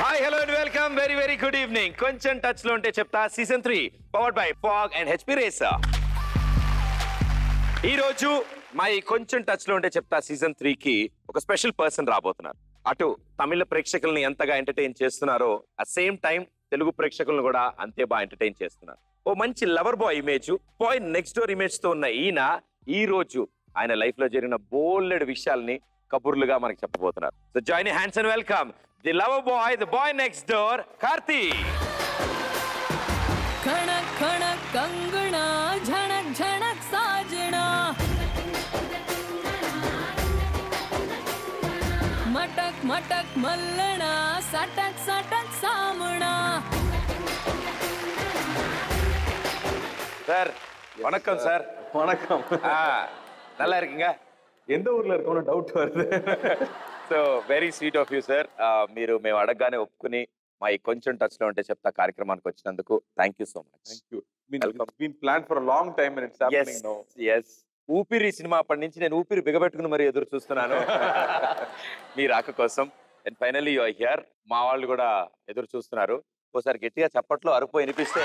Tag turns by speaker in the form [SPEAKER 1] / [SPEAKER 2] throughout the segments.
[SPEAKER 1] Hi hello and welcome very very good evening కొంచెం touch లో ఉంటే చెప్తా season three powered by Fogg and HP racer ఈ రోజు మా ఈ కొంచెం టచ్ లో ఉంటే చెప్తా సీజన్ త్రీ కి ఒక స్పెషల్ పర్సన్ రాబోతున్నారు అటు తమిళ ప్రేక్షకుల్ని ఎంతగా ఎంటర్టైన్ చేస్తున్నారో అట్ సేమ్ టైం తెలుగు ప్రేక్షకులను కూడా అంతే బాగా ఎంటర్టైన్ చేస్తున్నారు ఓ మంచి lover boy image boy next door image తో ఉన్న ఈయన ఈ రోజు ఆయన లైఫ్ లో జరిగిన బోల్డెడ్ విషయాల్ని కబుర్లుగా మనకి చెప్పబోతున్నారు so join hands and welcome the lover boy the boy next door Karthi
[SPEAKER 2] खणक खणक कंगना झणक झणक साजना मटक मटक मल्लणा सटक सटक सामणा
[SPEAKER 1] சார் வணக்கம் சார்
[SPEAKER 3] வணக்கம்
[SPEAKER 1] ஆ, நல்லா இருக்கீங்க
[SPEAKER 3] எந்த ஊர்ல இருக்கோம்னு டவுட் வருது
[SPEAKER 1] so very sweet of you sir మీరు మేము అడగగానే ఒప్పుకుని మా ఈ కొంచెం టచ్ లో ఉంటే చెప్తా కార్యక్రమానికి వచ్చినందుకు thank you so much
[SPEAKER 3] thank you
[SPEAKER 1] Welcome.
[SPEAKER 3] Been plan for long time and it's happening now
[SPEAKER 1] yes Oopiri cinema అప్పటి నుంచి నేను ఊపిరి బిగబెట్టుకుని మరి ఎదురు చూస్తున్నాను మీ రాక కోసం అండ్ ఫైనల్లీ యు హియర్ మా వాళ్ళు కూడా ఎదురు చూస్తున్నారు ఓసారి గట్టిగా చప్పట్లో అరుపు వినిపిస్తే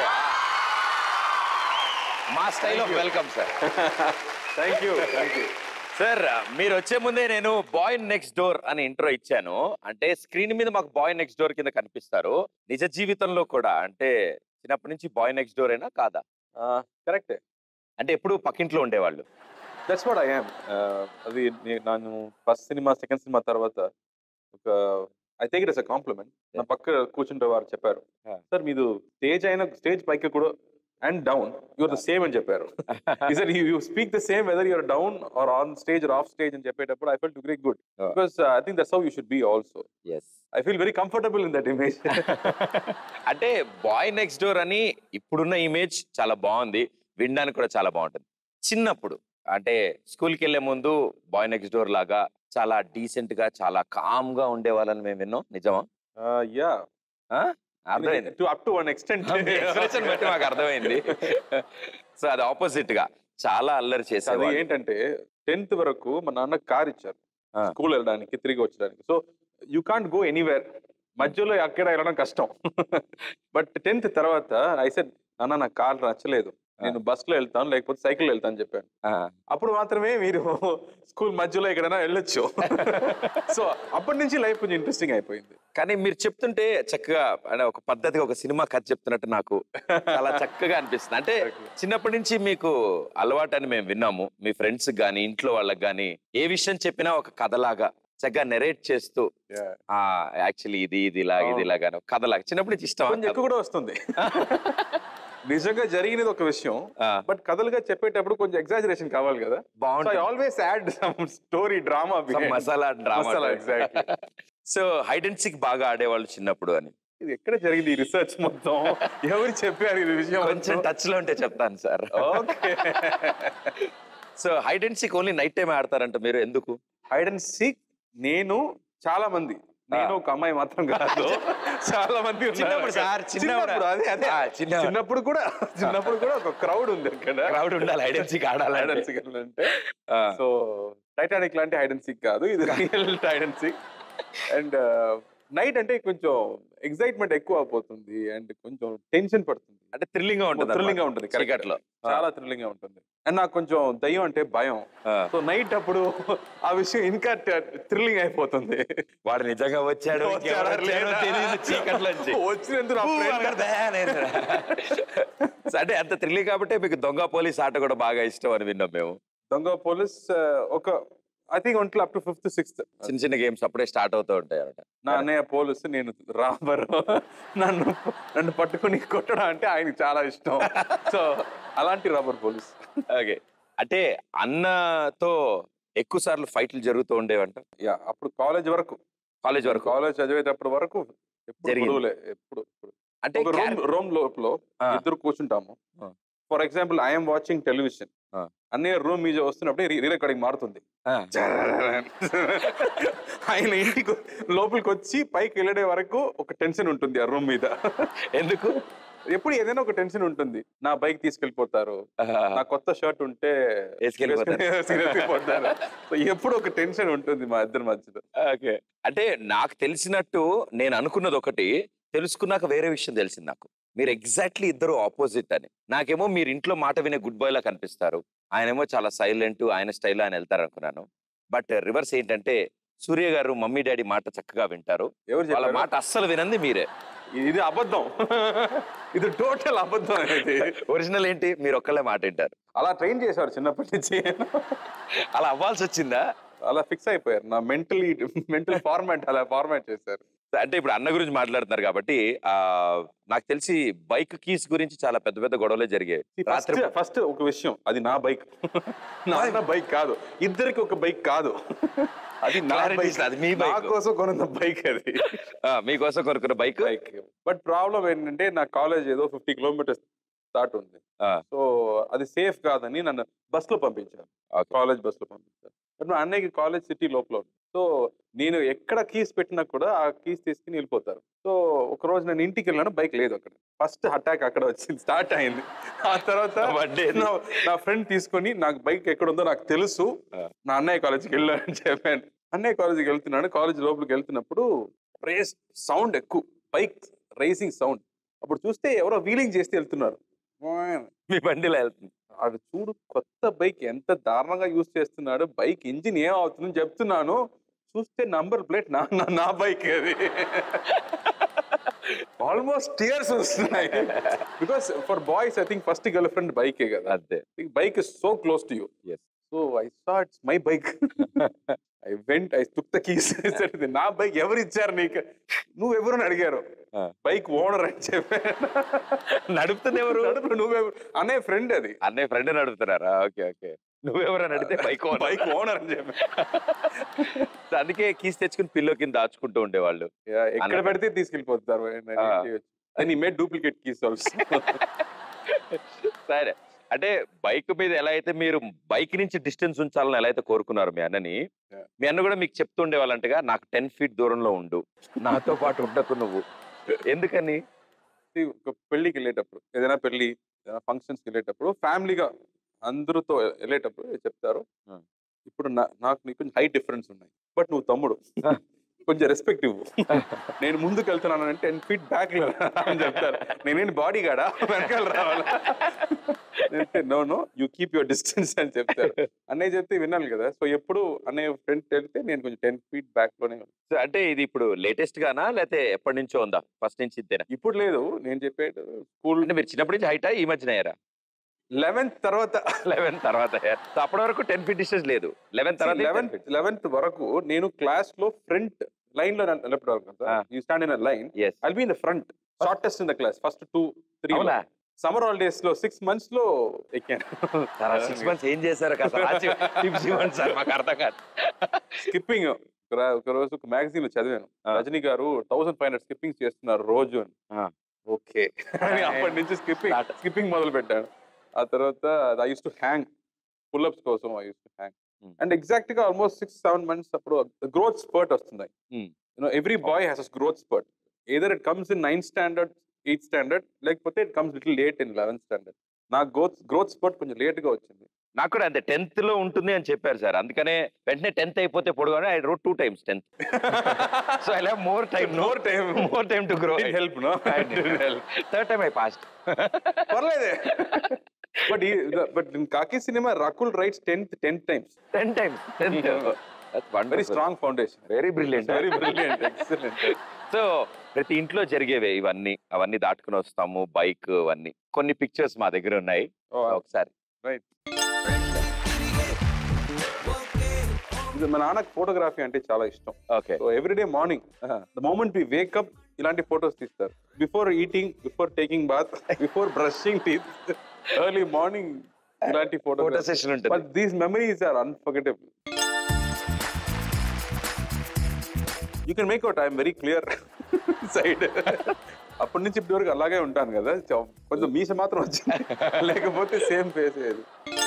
[SPEAKER 1] మా style of welcome sir
[SPEAKER 3] thank you thank you
[SPEAKER 1] sir మీరు వచ్చే ముందే నేను బాయ్ నెక్స్ట్ డోర్ అని ఇంట్రో ఇచ్చాను అంటే స్క్రీన్ మీద మాకు బాయ్ నెక్స్ట్ డోర్ కింద కనిపిస్తారు నిజ జీవితంలో కూడా అంటే చిన్నప్పటి నుంచి బాయ్ నెక్స్ట్ డోర్ అయినా కాదా
[SPEAKER 3] కరెక్టే
[SPEAKER 1] అంటే ఎప్పుడు పక్కింట్లో ఉండేవాళ్ళు
[SPEAKER 3] దట్స్ వాట్ ఐ యామ్ అది నే- నేను ఫస్ట్ సినిమా సెకండ్ సినిమా తర్వాత ఒక I think it is a compliment నా పక్క కూర్చుంటే వారు చెప్పారు
[SPEAKER 1] Yeah.
[SPEAKER 3] సార్ మీరు స్టేజ్ అయిన స్టేజ్ పైకి కూడా and down you're the same అని చెప్పారు sir you speak the same whether you're down or on stage or off stage అని చెప్పేటప్పుడు I fell too very good
[SPEAKER 1] Yeah.
[SPEAKER 3] Because I think that's how you should be also
[SPEAKER 1] yes
[SPEAKER 3] I feel very comfortable in that image
[SPEAKER 1] అంటే bye next door అని ఇప్పుడున్న image చాలా బాగుంది వినడానికి కూడా చాలా బాగుంటుంది చిన్నప్పుడు అంటే స్కూల్కి వెళ్లే ముందు బాయ్ నెక్స్ట్ డోర్ లాగా చాలా డీసెంట్ గా చాలా కామ్ గా ఉండేవాళ్ళని మేము విన్నాం నిజమా
[SPEAKER 3] యా
[SPEAKER 1] ఆ? అర్థమైంది
[SPEAKER 3] to up to one extent
[SPEAKER 1] expression బట్టి మాకు అర్థమైంది సో అది ఆపోజిట్ గా చాలా అల్లరి
[SPEAKER 3] అది
[SPEAKER 1] చేసేవాళ్ళు
[SPEAKER 3] ఏంటంటే టెన్త్ వరకు మా నాన్న కార్ ఇచ్చారు
[SPEAKER 1] ఆ.
[SPEAKER 3] స్కూల్ వెళ్ళడానికి తిరిగి వచ్చడానికి so you can't go anywhere మధ్యలో అక్కడ వెళ్ళడం కష్టం బట్ టెన్త్ తర్వాత ఐ సెడ్ నాన్న నాకు కార్ నచ్చలేదు నేను బస్ లో వెళ్తాను లేకపోతే సైకిల్ వెళ్తాను చెప్పాను
[SPEAKER 1] ఆ,
[SPEAKER 3] అప్పుడు మాత్రమే మీరు స్కూల్ మధ్యలో ఎక్కడైనా వెళ్ళొచ్చు సో అప్పటి నుంచి లైఫ్ కొంచెం ఇంట్రెస్టింగ్ అయిపోయింది
[SPEAKER 1] కానీ మీరు చెప్తుంటే చక్కగా అంటే ఒక పద్ధతిగా ఒక సినిమా కథ చెప్తున్నట్టు నాకు చాలా చక్కగా అనిపిస్తుంది అంటే చిన్నప్పటి నుంచి మీకు అలవాటు అని మేము విన్నాము మీ ఫ్రెండ్స్ కానీ ఇంట్లో వాళ్ళకి కానీ ఏ విషయం చెప్పినా ఒక కథలాగా చక్కగా నెరేట్ చేస్తూ ఆ యాక్చువల్లీ ఇది ఇది ఇలా ఇది
[SPEAKER 3] అవును.
[SPEAKER 1] ఇలాగా అని ఒక కథలాగా చిన్నప్పటి నుంచి ఇష్టం
[SPEAKER 3] కొంచెం ఎక్కువ కూడా వస్తుంది నిజంగా జరిగినది ఒక విషయం
[SPEAKER 1] ఆ,
[SPEAKER 3] బట్ కథలుగా చెప్పేటప్పుడు కొంచెం ఎగ్జాజరేషన్ కావాలి కదా సో ఐ
[SPEAKER 1] బాగుంటుంది
[SPEAKER 3] always add some story drama
[SPEAKER 1] Some masala drama
[SPEAKER 3] masala, exactly.
[SPEAKER 1] So hide and seek బాగా ఆడేవాళ్ళు చిన్నప్పుడు అని
[SPEAKER 3] ఇది ఎక్కడ జరిగింది ఈ రీసెర్చ్ మొత్తం ఎవరు చెప్పారు ఈ విషయం
[SPEAKER 1] కొంచెం టచ్ లో ఉంటే చెప్తాను sir
[SPEAKER 3] okay
[SPEAKER 1] so hide and seek only night time ఆడతారంట మీరు ఎందుకు
[SPEAKER 3] హైడ్ అండ్ సీక్ నేను చాలా మంది నేను ఒక అమ్మాయి మాత్రం కాదు చాలా మంది ఉన్నారు
[SPEAKER 1] చిన్నప్పుడు
[SPEAKER 3] అక్కడ.
[SPEAKER 1] సార్, చిన్నప్పుడు.
[SPEAKER 3] చిన్నప్పుడు అదే అదే
[SPEAKER 1] ఆ, చిన్నప్పుడు.
[SPEAKER 3] చిన్నప్పుడు కూడా చిన్నప్పుడు కూడా ఒక క్రౌడ్ ఉంది అక్కడ
[SPEAKER 1] క్రౌడ్ ఉండాలి హైడ్ అండ్ సిక్ ఆడాలి
[SPEAKER 3] హైడ్ అండ్ సీక్ అంటే సో టైటానిక్ లాంటి హైడ్ అండ్ సీక్ కాదు ఇది real hide and seek and night అంటే కొంచెం ఎగ్జైట్మెంట్ ఎక్కువ అయిపోతుంది అండ్ కొంచెం టెన్షన్ పడుతుంది
[SPEAKER 1] అంటే థ్రిల్లింగ్ గా ఉంటుంది
[SPEAKER 3] థ్రిల్లింగ్ గా ఉంటుంది correct.
[SPEAKER 1] చీకట్లో
[SPEAKER 3] చాలా థ్రిల్లింగ్ గా ఉంటుంది అండ్ నాకు కొంచెం దయ్యం అంటే భయం సో నైట్ అప్పుడు ఆ విషయం ఇంకా థ్రిల్లింగ్ అయిపోతుంది
[SPEAKER 1] వాడు నిజంగా వచ్చాడు
[SPEAKER 3] వచ్చాడా
[SPEAKER 1] ఇంకెవరు వచ్చారో
[SPEAKER 3] లేదా?
[SPEAKER 1] తెలియదు చీకట్లోంచి
[SPEAKER 3] వచ్చినందుకు నా
[SPEAKER 1] ఊ,
[SPEAKER 3] friend
[SPEAKER 1] అక్కడ దే అనేది. సో అంటే అంత థ్రిల్లింగ్ కాబట్టి మీకు దొంగ పోలీస్ ఆట కూడా బాగా ఇష్టం అని విన్నాం మేము
[SPEAKER 3] దొంగ పోలీస్ ఒక ఐ థింక్ ఒంట్లో అప్ టు ఫిఫ్త్ సిక్స్త్
[SPEAKER 1] చిన్న చిన్న గేమ్స్ అప్పుడే స్టార్ట్ అవుతూ ఉంటాయి అనమాట
[SPEAKER 3] నా అన్నయ్య పోలీస్ నేను రాబర్ నన్ను నన్ను పట్టుకుని కొట్టడం అంటే ఆయనకి చాలా ఇష్టం సో అలాంటి రాబర్ పోలీస్
[SPEAKER 1] ఓకే అంటే అన్నతో ఎక్కువ సార్లు ఫైట్లు జరుగుతూ ఉండేవంట
[SPEAKER 3] యా అప్పుడు కాలేజ్ వరకు
[SPEAKER 1] కాలేజ్ వరకు
[SPEAKER 3] కాలేజ్ చదివేటప్పటి వరకు ఎప్పుడు
[SPEAKER 1] జరిగింది.
[SPEAKER 3] గొడవలే, ఎప్పుడు ఎప్పుడు.
[SPEAKER 1] అంటే
[SPEAKER 3] ఒక రూమ్
[SPEAKER 1] character-
[SPEAKER 3] రూమ్ లోపల
[SPEAKER 1] ఆ.
[SPEAKER 3] ఇద్దరు కూర్చుంటాము
[SPEAKER 1] ఆ.
[SPEAKER 3] For example I'm watching television
[SPEAKER 1] ఆ.
[SPEAKER 3] అన్నయ్య రూమ్ మీద వస్తున్నప్పుడు రీ రికార్డింగ్ మారుతుంది
[SPEAKER 1] ఆ,
[SPEAKER 3] ఆయన ఇంటికి లోపలికి వచ్చి పైకి వెళ్ళడే వరకు ఒక టెన్షన్ ఉంటుంది ఆ రూమ్ మీద
[SPEAKER 1] ఎందుకు
[SPEAKER 3] ఎప్పుడు ఏదైనా ఒక టెన్షన్ ఉంటుంది నా బైక్ తీసుకెళ్ళిపోతారు నా కొత్త షర్ట్ ఉంటే
[SPEAKER 1] వేసుకెళ్ళిపోతారు.
[SPEAKER 3] వేసుకెళ్ళిపోతారు. సో ఎప్పుడు ఒక టెన్షన్ ఉంటుంది మా ఇద్దరి మధ్యలో
[SPEAKER 1] ఓకే అంటే నాకు తెలిసినట్టు నేను అనుకున్నది ఒకటి తెలుసుకున్నాక వేరే విషయం తెలిసింది నాకు మీరు ఎగ్జాక్ట్లీ ఇద్దరు ఆపోజిట్ అని నాకేమో మీరు ఇంట్లో మాట వినే గుడ్ బాయ్ లా కనిపిస్తారు ఆయనేమో చాలా సైలెంట్ ఆయన స్టైల్ ఆయన వెళ్తారు అనుకున్నాను బట్ రివర్స్ ఏంటంటే సూర్య గారు మమ్మీ డాడీ మాట చక్కగా వింటారు
[SPEAKER 3] ఎవరు
[SPEAKER 1] వాళ్ళ
[SPEAKER 3] చెప్పారు
[SPEAKER 1] మాట అస్సలు వినంది మీరే
[SPEAKER 3] ఇది అబద్ధం ఇది టోటల్ అబద్ధం అనేది
[SPEAKER 1] ఒరిజినల్ ఏంటి మీరు ఒక్కళ్ళే మాట వింటారు
[SPEAKER 3] అలా ట్రైన్ చేశారు చిన్నప్పటి నుంచి
[SPEAKER 1] అలా అవ్వాల్సి వచ్చిందా
[SPEAKER 3] అలా ఫిక్స్ అయిపోయారు నా మెంటలీ మెంటల్ ఫార్మాట్ అలా ఫార్మాట్ చేశారు
[SPEAKER 1] అంటే ఇప్పుడు అన్న గురించి మాట్లాడుతున్నారు కాబట్టి ఆ నాకు తెలిసి బైక్ కీస్ గురించి చాలా పెద్ద పెద్ద గొడవలే జరిగాయి
[SPEAKER 3] ఫస్ట్
[SPEAKER 1] రాత్రి
[SPEAKER 3] ఫస్ట్ ఒక విషయం అది నా బైక్ నా బైక్ కాదు ఇద్దరికి ఒక బైక్ కాదు అది నా
[SPEAKER 1] Clarity
[SPEAKER 3] బైక్
[SPEAKER 1] ఇస్తుంది, అది మీ
[SPEAKER 3] నా
[SPEAKER 1] bike.
[SPEAKER 3] కోసం కొనున్న బైక్ అది
[SPEAKER 1] ఆ, మీకోసం కొనుక్కున్న బైక్
[SPEAKER 3] బైక్ బట్ ప్రాబ్లం ఏంటంటే నా కాలేజ్ ఏదో ఫిఫ్టీ కిలోమీటర్స్ దాటి ఉంది
[SPEAKER 1] ఆ.
[SPEAKER 3] సో అది సేఫ్ కాదని నన్ను బస్ లో పంపించారు
[SPEAKER 1] Okay.
[SPEAKER 3] కాలేజ్ బస్ లో పంపించారు బట్ మా అన్నయ్యకి కాలేజ్ సిటీ లోపల ఉంది సో నేను ఎక్కడ కీస్ పెట్టినా కూడా ఆ కీస్ తీసుకుని వెళ్ళిపోతారు సో ఒక రోజు నేను ఇంటికి వెళ్ళాను బైక్ లేదు అక్కడ ఫస్ట్ అటాక్ అక్కడ వచ్చింది స్టార్ట్ అయింది ఆ తర్వాత
[SPEAKER 1] Birthday.
[SPEAKER 3] నా నా ఫ్రెండ్ తీసుకొని నాకు బైక్ ఎక్కడ ఉందో నాకు తెలుసు
[SPEAKER 1] ఆ.
[SPEAKER 3] నా అన్నయ్య కాలేజ్కి వెళ్ళాను చెప్పాను అన్నయ్య కాలేజ్కి వెళ్తున్నాను కాలేజ్ లోపలికి వెళ్తున్నప్పుడు రేస్ సౌండ్ ఎక్కువ బైక్ రేసింగ్ సౌండ్ అప్పుడు చూస్తే ఎవరో వీలింగ్ చేస్తే వెళ్తున్నారు
[SPEAKER 1] మీ బండిలో వెళ్తుంది
[SPEAKER 3] ఆడు చూడు కొత్త బైక్ ఎంత దారుణంగా యూజ్ చేస్తున్నాడు బైక్ ఇంజిన్ ఏం అవుతుందని చెప్తున్నాను చూస్తే నంబర్ ప్లేట్ నా నా- నా బైక్ అది ఆల్మోస్ట్ టీయర్స్ వస్తున్నాయి because for boys I think first girlfriend బైకే కదా
[SPEAKER 1] అంతే
[SPEAKER 3] bike is so close to you
[SPEAKER 1] Yes.
[SPEAKER 3] So I saw it's my bike I went I took the keys నా bike ఎవరు ఇచ్చారు నీకు నువ్వు ఎవరు అని అడిగారు
[SPEAKER 1] ఆ.
[SPEAKER 3] బైక్ ఓనర్ అని చెప్పాను
[SPEAKER 1] నడుపుతుంది ఎవరు
[SPEAKER 3] నడుపు నువ్వెవరు అనే ఫ్రెండ్ అది
[SPEAKER 1] అన్నయ్య ఫ్రెండ్ నడుపుతున్నారా ఓకే ఓకే నువ్వెవరని అడిగితే బైక్
[SPEAKER 3] బైక్ ఓనర్ అని చెప్పి
[SPEAKER 1] అందుకే కీస్ తెచ్చుకుని పిల్లో కింద దాచుకుంటూ ఉండేవాళ్ళు
[SPEAKER 3] Yeah, ఎక్కడ
[SPEAKER 1] అన్నట్టు.
[SPEAKER 3] పెడితే తీసుకెళ్ళిపోతారు
[SPEAKER 1] ఆ.
[SPEAKER 3] అండ్ ఈ మేడ్ డూప్లికేట్ కీస్ ఆల్సో
[SPEAKER 1] సరే అంటే బైక్ మీద ఎలా అయితే మీరు బైక్ నుంచి డిస్టెన్స్ ఉంచాలని ఎలా అయితే కోరుకున్నారు మీ అన్నని
[SPEAKER 3] Yeah.
[SPEAKER 1] మీ అన్న కూడా మీకు చెప్తుండే వాళ్ళంటగా నాకు టెన్ ఫీట్ దూరంలో ఉండు నాతో పాటు ఉండకు నువ్వు ఎందుకని
[SPEAKER 3] ఒక పెళ్లికి వెళ్ళేటప్పుడు ఏదైనా పెళ్లి ఏదైనా ఫంక్షన్స్ కి వెళ్ళేటప్పుడు ఫ్యామిలీగా అందరితో వెళ్ళేటప్పుడు చెప్తారు
[SPEAKER 1] Hmm.
[SPEAKER 3] ఇప్పుడు నా- నాకు నీకు కొంచెం హైట్ డిఫరెన్స్ ఉన్నాయి బట్ నువ్వు తమ్ముడు కొంచెం రెస్పెక్ట్ ఇవ్వు నేను ముందుకు వెళ్తున్నాను అంటే టెన్ ఫీట్ బ్యాక్ అని చెప్తారు నేనేంటి బాడీ గాడా వెనకాల రావాలా no no you keep your distance అని చెప్తారు అన్నయ్య చెప్తే వినాలి కదా సో ఎప్పుడు అన్నయ్య ఫ్రెండ్ వెళ్తే నేను కొంచెం టెన్ ఫీట్ బ్యాక్ లోనే
[SPEAKER 1] సో అంటే ఇది ఇప్పుడు లేటెస్ట్ గానా లేకపోతే ఎప్పటి నుంచో ఉందా ఫస్ట్ నుంచి ఇద్దేనా
[SPEAKER 3] ఇప్పుడు లేదు నేను చెప్పేది స్కూల్
[SPEAKER 1] అంటే మీరు చిన్నప్పటి నుంచి హైటా ఈ మధ్యన అయ్యారా
[SPEAKER 3] లెవెన్త్ తర్వాత
[SPEAKER 1] లెవెన్ తర్వాత అయ్యారు. సో అప్పటి వరకు టెన్ ఫీట్ డిస్టెన్స్ లేదు లెవెన్ తర్వాత
[SPEAKER 3] లెవెన్త్ లెవెన్త్ వరకు నేను క్లాస్ లో ఫ్రంట్ లైన్ లో నిలబడాలి కదా
[SPEAKER 1] Ah.
[SPEAKER 3] You stand in line
[SPEAKER 1] yes
[SPEAKER 3] I'll be in the front shortest in the class first two three
[SPEAKER 1] అవునా
[SPEAKER 3] సమ్మర్ హాలిడేస్ లో సిక్స్ మంత్స్ లో ఎక్కాను
[SPEAKER 1] సిక్స్ మంత్స్ ఏం చేశారు కాస్త రాసి టిప్స్ ఇవ్వండి సార్ మాకు అర్థం కాదు
[SPEAKER 3] స్కిప్పింగ్ ఒక రోజు ఒక మ్యాగజైన్ లో చదివాను
[SPEAKER 1] Ah.
[SPEAKER 3] రజనీ గారు థౌసండ్ ఫైవ్ హండ్రెడ్ స్కిప్పింగ్ చేస్తున్నారు రోజు అని
[SPEAKER 1] Ah.
[SPEAKER 3] ఓకే అప్పటి నుంచి స్కిప్పింగ్
[SPEAKER 1] Start.
[SPEAKER 3] స్కిప్పింగ్ మొదలు పెట్టాను ఆ తర్వాత I use to hang pullups కోసం I use to hang
[SPEAKER 1] Hmm.
[SPEAKER 3] And exact గా ఆల్మోస్ట్ సిక్స్ సెవెన్ మంత్స్ అప్పుడు గ్రోత్ స్పర్ట్ వస్తుంది
[SPEAKER 1] Hmm.
[SPEAKER 3] You know every boy has a growth spurt either it comes in ninth standard eighth standard లేకపోతే it comes little late in eleventh standard నా growth growth spurt కొంచెం late గా వచ్చింది
[SPEAKER 1] నాకు కూడా అంతే టెన్త్ లో ఉంటుంది అని చెప్పారు సార్ అందుకనే వెంటనే టెన్త్ అయిపోతే పొడుగు I rode two times tenth so I have more time
[SPEAKER 3] more time
[SPEAKER 1] more time to grow
[SPEAKER 3] help no
[SPEAKER 1] third time I passed
[SPEAKER 3] పర్లేదే బట్ బట్ కాకి cinema Rakul rights tenth tenth times
[SPEAKER 1] ten times tenth
[SPEAKER 3] very strong foundation
[SPEAKER 1] very brilliant
[SPEAKER 3] very brilliant excellent
[SPEAKER 1] so ప్రతి ఇంట్లో జరిగేవే ఇవన్నీ అవన్నీ దాటుకుని వస్తాము bike అవన్నీ కొన్ని పిక్చర్స్ మా దగ్గర ఉన్నాయి ఒకసారి
[SPEAKER 3] రైట్ ఇది మా నాన్నకు ఫోటోగ్రఫీ అంటే చాలా ఇష్టం
[SPEAKER 1] okay
[SPEAKER 3] so everyday morning the moment we wake up ఇలాంటి ఫొటోస్ తీస్తారు before eating before taking bath before brushing teeth early morning ఇలాంటి
[SPEAKER 1] ఫోటో
[SPEAKER 3] ఫోటో
[SPEAKER 1] సెషన్ ఉంటుంది
[SPEAKER 3] but these memories are unforgettable you can make out I'm very clear side అప్పటి నుంచి ఇప్పటి వరకు అలాగే ఉంటాను కదా చ- కొంచెం మీస మాత్రం వచ్చింది లేకపోతే సేమ్ ఫేస్ ఏది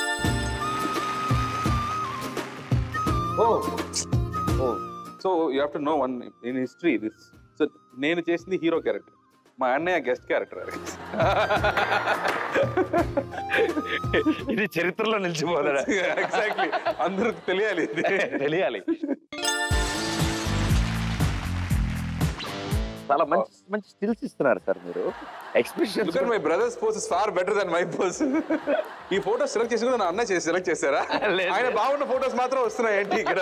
[SPEAKER 3] oh oh so you have to know one in history this so నేను చేసింది హీరో క్యారెక్టర్ మా అన్నయ్య గెస్ట్ క్యారెక్టర్ అది
[SPEAKER 1] ఇది చరిత్రలో నిలిచిపోతాడు
[SPEAKER 3] ఎగ్జాక్ట్లీ అందరికి తెలియాలి ఇది
[SPEAKER 1] తెలియాలి చాలా మంచి మంచి స్టిల్స్ ఇస్తున్నారు సార్ మీరు expression
[SPEAKER 3] look my brothers pose is far better than my pose ఈ ఫోటోస్ సెలెక్ట్ చేసి కూడా నా అన్న చేసి సెలెక్ట్ చేశారా
[SPEAKER 1] లేదు.
[SPEAKER 3] ఆయన బాగున్న ఫోటోస్ మాత్రం వస్తున్నాయి ఏంటి ఇక్కడ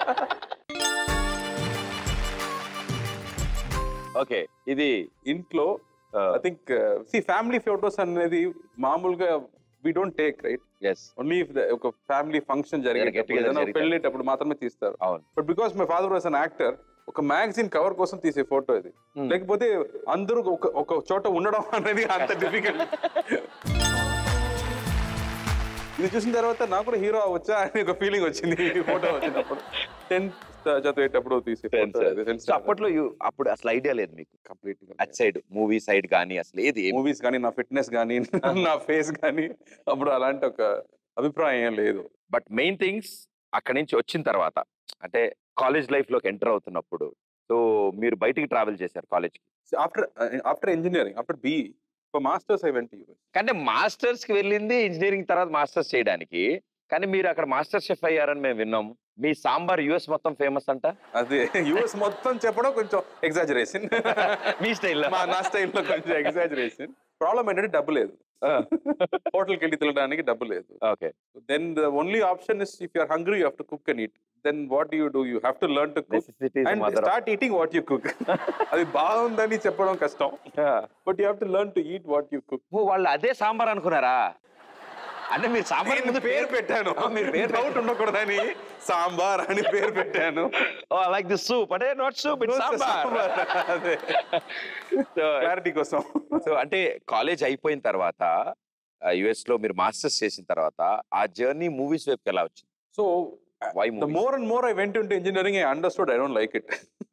[SPEAKER 1] ఓకే ఇది
[SPEAKER 3] ఇంట్లో I think see family photos అనేది మామూలుగా we don't take right
[SPEAKER 1] yes
[SPEAKER 3] only ఒక ఫ్యామిలీ ఫంక్షన్
[SPEAKER 1] get
[SPEAKER 3] జరిగేటప్పుడు
[SPEAKER 1] together
[SPEAKER 3] ఏదైనా
[SPEAKER 1] జరిగితే.
[SPEAKER 3] పెళ్ళేటప్పుడు మాత్రమే తీస్తారు
[SPEAKER 1] అవును
[SPEAKER 3] but because my father was an actor ఒక మ్యాగజైన్ కవర్ కోసం తీసే ఫోటో ఇది
[SPEAKER 1] Hmm.
[SPEAKER 3] లేకపోతే అందరూ ఒక ఒక చోట ఉండడం అనేది అంత డిఫికల్ట్ ఇది చూసిన తర్వాత నాకు కూడా హీరో వచ్చా అని ఒక ఫీలింగ్ వచ్చింది ఈ ఫోటో వచ్చినప్పుడు టెన్త్ చదివేటప్పుడు తీసే ఫోటో
[SPEAKER 1] సో అప్పట్లో you- అప్పుడు అసలు ఐడియా లేదు మీకు
[SPEAKER 3] complete
[SPEAKER 1] at side movie side కానీ అసలు ఏది ఏం-
[SPEAKER 3] మూవీస్ కానీ నా ఫిట్నెస్ కానీ నా ఫేస్ కానీ అప్పుడు అలాంటి ఒక అభిప్రాయం ఏం లేదు
[SPEAKER 1] బట్ మెయిన్ థింగ్స్ అక్కడి నుంచి వచ్చిన తర్వాత అంటే కాలేజ్ లైఫ్ లోకి ఎంటర్ అవుతున్నప్పుడు సో మీరు బయటికి ట్రావెల్ చేశారు కాలేజ్ కి
[SPEAKER 3] after after engineering after before masters I went US
[SPEAKER 1] అంటే మాస్టర్స్ కి వెళ్ళింది ఇంజనీరింగ్ తర్వాత మాస్టర్స్ చేయడానికి కానీ మీరు అక్కడ మాస్టర్ షెఫ్ అయ్యారని మేము విన్నాం మీ సాంబార్ యుఎస్ మొత్తం ఫేమస్ అంట
[SPEAKER 3] అదే యూఎస్ మొత్తం చెప్పడం కొంచెం ఎగ్జాజరేషన్
[SPEAKER 1] మీ స్టైల్లో
[SPEAKER 3] మా నా స్టైల్లో కొంచెం ఎగ్జాజరేషన్ ప్రాబ్లం ఏంటంటే డబ్బు లేదు హోటల్కి వెళ్ళి తినడానికి డబ్బు లేదు
[SPEAKER 1] okay
[SPEAKER 3] then the only option is if you're hungry you have to cook and eat then what you do you have to learn to cook and start eating what you cook అది బాగుందని చెప్పడం కష్టం but you have to learn to eat what you cook
[SPEAKER 1] వాళ్ళు అదే సాంబార్ అనుకున్నారా అంటే మీరు సాంబార్
[SPEAKER 3] నేను
[SPEAKER 1] ముందు
[SPEAKER 3] పేరు పెట్టాను
[SPEAKER 1] ఆ, మీరు పేరు
[SPEAKER 3] డౌట్ ఉండకూడదని సాంబార్ అని పేరు పెట్టాను
[SPEAKER 1] లైక్ ది సూప్ అంటే నాట్ సూప్ ఇట్ సాంబార్
[SPEAKER 3] అదే క్లారిటీ కోసం
[SPEAKER 1] సో అంటే కాలేజ్ అయిపోయిన తర్వాత యుఎస్ లో మీరు మాస్టర్స్ చేసిన తర్వాత ఆ జర్నీ మూవీస్ వైపుకి ఎలా వచ్చింది
[SPEAKER 3] so
[SPEAKER 1] why
[SPEAKER 3] the
[SPEAKER 1] movie
[SPEAKER 3] more and more I went into engineering, I understood I don't like it.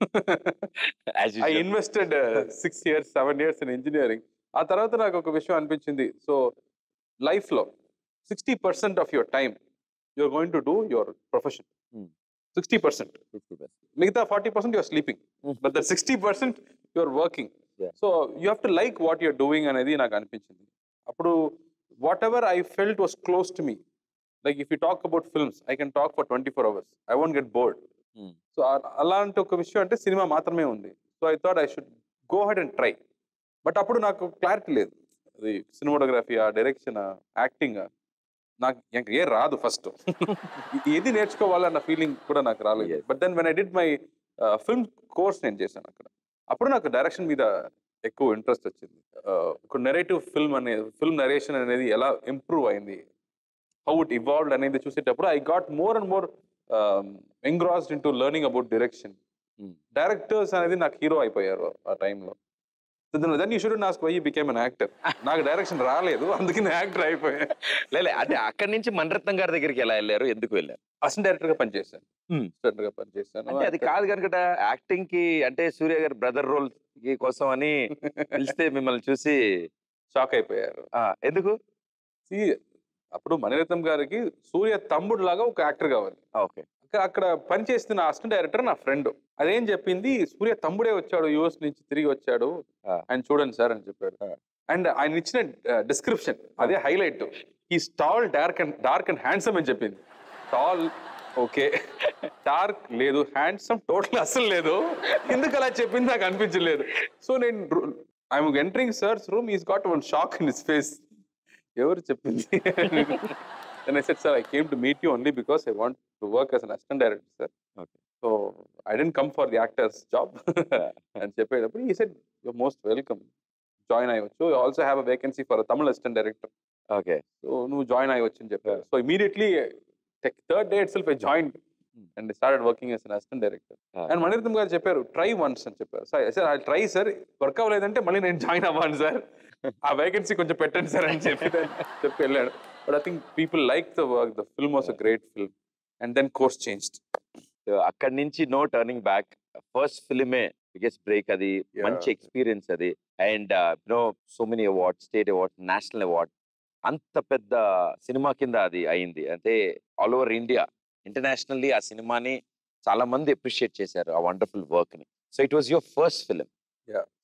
[SPEAKER 3] I invested uh, six years, seven years in engineering. ఆ తర్వాత నాకు ఒక విషయం అనిపించింది సో లైఫ్లో sixty percent of your time you're going to do your profession
[SPEAKER 1] Hmm.
[SPEAKER 3] Sixty percent మిగతా forty percent your sleeping
[SPEAKER 1] Hmm.
[SPEAKER 3] But the sixty percent your working
[SPEAKER 1] Yeah.
[SPEAKER 3] So you have to like what you're doing అనేది నాకు అనిపించింది అప్పుడు whatever I felt was close to me like if you talk about films I can talk for twenty four hours I won't get bored
[SPEAKER 1] Hmm.
[SPEAKER 3] So అలాంటి ఒక విషయం అంటే సినిమా మాత్రమే ఉంది so I thought I should go head and try but అప్పుడు నాకు clarity లేదు అది సినిమాటోగ్రఫీ ఆ డైరెక్షన్ యాక్టింగ్ నాకు ఇంకా ఏ రాదు ఫస్ట్ ఏది నేర్చుకోవాలన్న ఫీలింగ్ కూడా నాకు రాలేదు
[SPEAKER 1] Yes.
[SPEAKER 3] But then when I did my film course నేను చేశాను అక్కడ అప్పుడు నాకు డైరెక్షన్ మీద ఎక్కువ ఇంట్రెస్ట్ వచ్చింది Uh, ఒక నెరేటివ్ ఫిల్మ్ అనేది ఫిల్మ్ నరేషన్ అనేది ఎలా ఇంప్రూవ్ అయింది హౌ ఇట్ ఇవాల్వ్డ్ అనేది చూసేటప్పుడు I got more and more engrossed in to learning about direction
[SPEAKER 1] Hmm.
[SPEAKER 3] Directors అనేది నాకు హీరో అయిపోయారు ఆ టైంలో then you should ask why became an actor నాకు డైరెక్షన్ రాలేదు అందుకే నేను యాక్టర్ అయిపోయా
[SPEAKER 1] లేలే అంటే అక్కడి నుంచి మణిరత్నం గారి దగ్గరికి ఎలా వెళ్ళారు ఎందుకు వెళ్ళారు
[SPEAKER 3] అసిస్టెంట్ డైరెక్టర్ గా పనిచేశాను
[SPEAKER 1] Hmm.
[SPEAKER 3] అసిస్టెంట్ గా పనిచేశాను
[SPEAKER 1] అంటే అది కాదు కనుక యాక్టింగ్ కి అంటే సూర్య గారి బ్రదర్ రోల్ కి కోసం అని పిలిస్తే మిమ్మల్ని చూసి
[SPEAKER 3] షాక్ అయిపోయారు
[SPEAKER 1] ఆ, ఎందుకు
[SPEAKER 3] See, అప్పుడు మణిరత్నం గారికి సూర్య తమ్ముడు లాగా ఒక యాక్టర్ కావాలి
[SPEAKER 1] ఓకే
[SPEAKER 3] అక్కడ అక్కడ పనిచేస్తున్న అసిస్టెంట్ డైరెక్టర్ నా ఫ్రెండ్ అదేం చెప్పింది సూర్య తమ్ముడే వచ్చాడు యుఎస్ నుంచి తిరిగి వచ్చాడు
[SPEAKER 1] ఆ.
[SPEAKER 3] ఆయన చూడండి సార్ అని చెప్పాడు
[SPEAKER 1] ఆ.
[SPEAKER 3] అండ్ ఆయన ఇచ్చిన డిస్క్రిప్షన్ అదే హైలైట్ ఈ tall dark and dark and handsome అని చెప్పింది టాల్ ఓకే డార్క్ లేదు హ్యాండ్సమ్ టోటల్ అసలు లేదు ఎందుకు అలా చెప్పింది నాకు అనిపించలేదు సో నేను I'm entering sir's room is got one shock in his face ఎవరు చెప్పింది And I said, sir, I came to meet you only because I want to work as an assistant director, sir.
[SPEAKER 1] Okay.
[SPEAKER 3] So I didn't come for the actor's job. and చెప్పేటప్పుడు he said, you're most welcome. Join అయ్యవచ్చు you also have a vacancy for Tamil assistant director
[SPEAKER 1] okay
[SPEAKER 3] so నువ్వు join అయ్యవచ్చు అని చెప్పారు so immediately third day itself I join and started working as an assistant director
[SPEAKER 1] Ah.
[SPEAKER 3] And Mani Ratnam garu చెప్పారు try once అని చెప్పారు sir sir I try sir work అవ్వలేదంటే మళ్ళీ నేను జాయిన్ అవ్వాలి సార్ ఆ వేకెన్సీ కొంచెం పెట్టండి సార్ అని చెప్పి చెప్పి వెళ్ళాడు but I think people like the work the film was a great film and then course changed
[SPEAKER 1] అక్కడి నుంచి నో టర్నింగ్ బ్యాక్ ఫస్ట్ ఫిలిమే బిగ్గెస్ట్ బ్రేక్ అది
[SPEAKER 3] Yeah.
[SPEAKER 1] మంచి ఎక్స్పీరియన్స్ అది and no so many award state award national award అంత పెద్ద cinema కింద అది అయింది అంటే ఆల్ ఓవర్ ఇండియా ఇంటర్నేషనల్లీ ఆ సినిమాని చాలా మంది అప్రిషియేట్ చేశారు ఆ వండర్ఫుల్ వర్క్ ని so it was your first film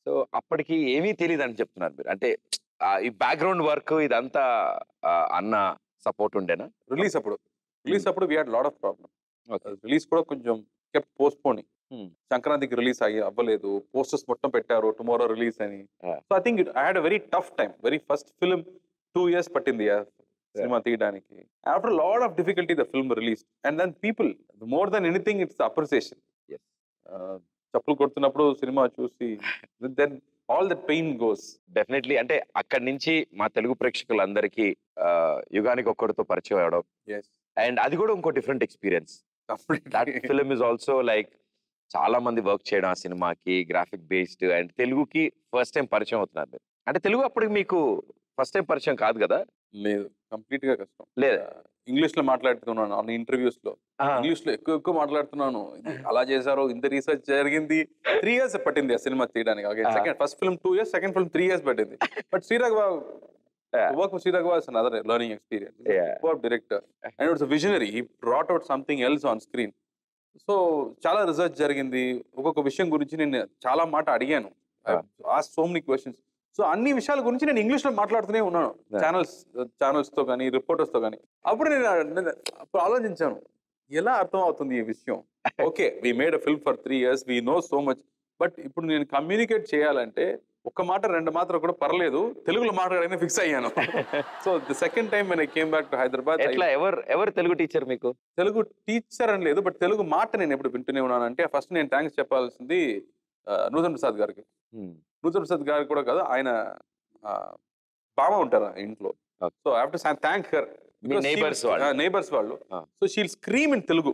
[SPEAKER 1] సో అప్పటికి ఏమీ తెలియదు అని చెప్తున్నారు మీరు అంటే ఆ, ఈ బ్యాక్గ్రౌండ్ వర్క్ ఇదంతా ఆ, అన్న సపోర్ట్ ఉండేనా
[SPEAKER 3] రిలీజ్ అప్పుడు రిలీజ్ అప్పుడు we had lot of problem
[SPEAKER 1] Okay.
[SPEAKER 3] Release కూడా కొంచెం కెప్ పోస్ట్ పోని
[SPEAKER 1] Hmm.
[SPEAKER 3] సంక్రాంతికి రిలీజ్ అయ్యి అవ్వలేదు పోస్టర్స్ మొత్తం పెట్టారు టుమారో రిలీజ్ అని
[SPEAKER 1] Yeah.
[SPEAKER 3] So I think it I had a very tough time very first film two years పట్టింది ఆ సినిమా తీయడానికి after lot of difficulty the film release and then people more than anything it's appreciation
[SPEAKER 1] Yes.
[SPEAKER 3] చెప్పులు కొడుతున్నప్పుడు సినిమా చూసి then all that pain goes
[SPEAKER 1] definitely అంటే అక్కడి నుంచి మా తెలుగు ప్రేక్షకులందరికీ ఆ, యుగానికి ఒక్కడితో పరిచయం అవడం
[SPEAKER 3] ఎస్
[SPEAKER 1] అండ్ అది కూడా ఇంకో different experience that film is also like చాలా మంది వర్క్ చేయడం ఆ సినిమాకి గ్రాఫిక్ బేస్డ్ అండ్ తెలుగుకి ఫస్ట్ టైం పరిచయం అవుతున్నారు మీరు అంటే తెలుగు అప్పటికి మీకు ఫస్ట్ టైం పరిచయం కాదు కదా
[SPEAKER 3] లేదు కంప్లీట్ గా కష్టం
[SPEAKER 1] లేదా?
[SPEAKER 3] ఇంగ్లీష్ లో మాట్లాడుతున్నాను అన్ని ఇంటర్వ్యూస్ లో ఇంగ్లీష్ లో ఎక్కువ ఎక్కువ మాట్లాడుతున్నాను ఇది అలా చేశారు ఇంత రీసెర్చ్ జరిగింది త్రీ ఇయర్స్ పట్టింది ఆ సినిమా తీయడానికి
[SPEAKER 1] Ah.
[SPEAKER 3] Second first film two years second film three years పట్టింది but Sriragh
[SPEAKER 1] Yeah.
[SPEAKER 3] Work Sriragh was another learning experience
[SPEAKER 1] Yeah.
[SPEAKER 3] Director and it's visionary he brought out something else on screen so చాలా research జరిగింది ఒక్కొక్క విషయం గురించి నేను చాలా మాట అడిగాను
[SPEAKER 1] Ah.
[SPEAKER 3] ఆ సో మెనీ క్వశ్చన్స్ సో అన్ని విషయాల గురించి నేను ఇంగ్లీష్ లో మాట్లాడుతూనే ఉన్నాను
[SPEAKER 1] Yeah.
[SPEAKER 3] ఛానల్స్ ఛానల్స్ తో కానీ రిపోర్టర్స్ తో కానీ అప్పుడు నేను నేను అప్పుడు ఆలోచించాను ఎలా అర్థం అవుతుంది ఈ విషయం okay we made a film for three years we know so much but ఇప్పుడు నేను కమ్యూనికేట్ చేయాలంటే ఒక మాట రెండు మాత్రం కూడా పర్లేదు తెలుగులో మాట్లాడగానే ఫిక్స్ అయ్యాను సో ద సెకండ్ టైం నేను కేమ్ బ్యాక్ టు హైదరాబాద్
[SPEAKER 1] ఎట్లా ఎవరు ఎవరు తెలుగు టీచర్ మీకు
[SPEAKER 3] తెలుగు టీచర్ అని లేదు బట్ తెలుగు మాట నేను ఎప్పుడు వింటూనే ఉన్నాను అంటే ఫస్ట్ నేను థ్యాంక్స్ చెప్పాల్సింది ఆ, నూతన్ ప్రసాద్ గారికి నూతన్ ప్రసాద్ గారికి కూడా కాదు ఆయన ఆ, బావ ఉంటారు ఆ ఇంట్లో
[SPEAKER 1] Okay.
[SPEAKER 3] So after thank her
[SPEAKER 1] మీ neighbours వాళ్ళు.
[SPEAKER 3] నైబర్స్ వాళ్ళు
[SPEAKER 1] Ah.
[SPEAKER 3] So she'll scream in Telugu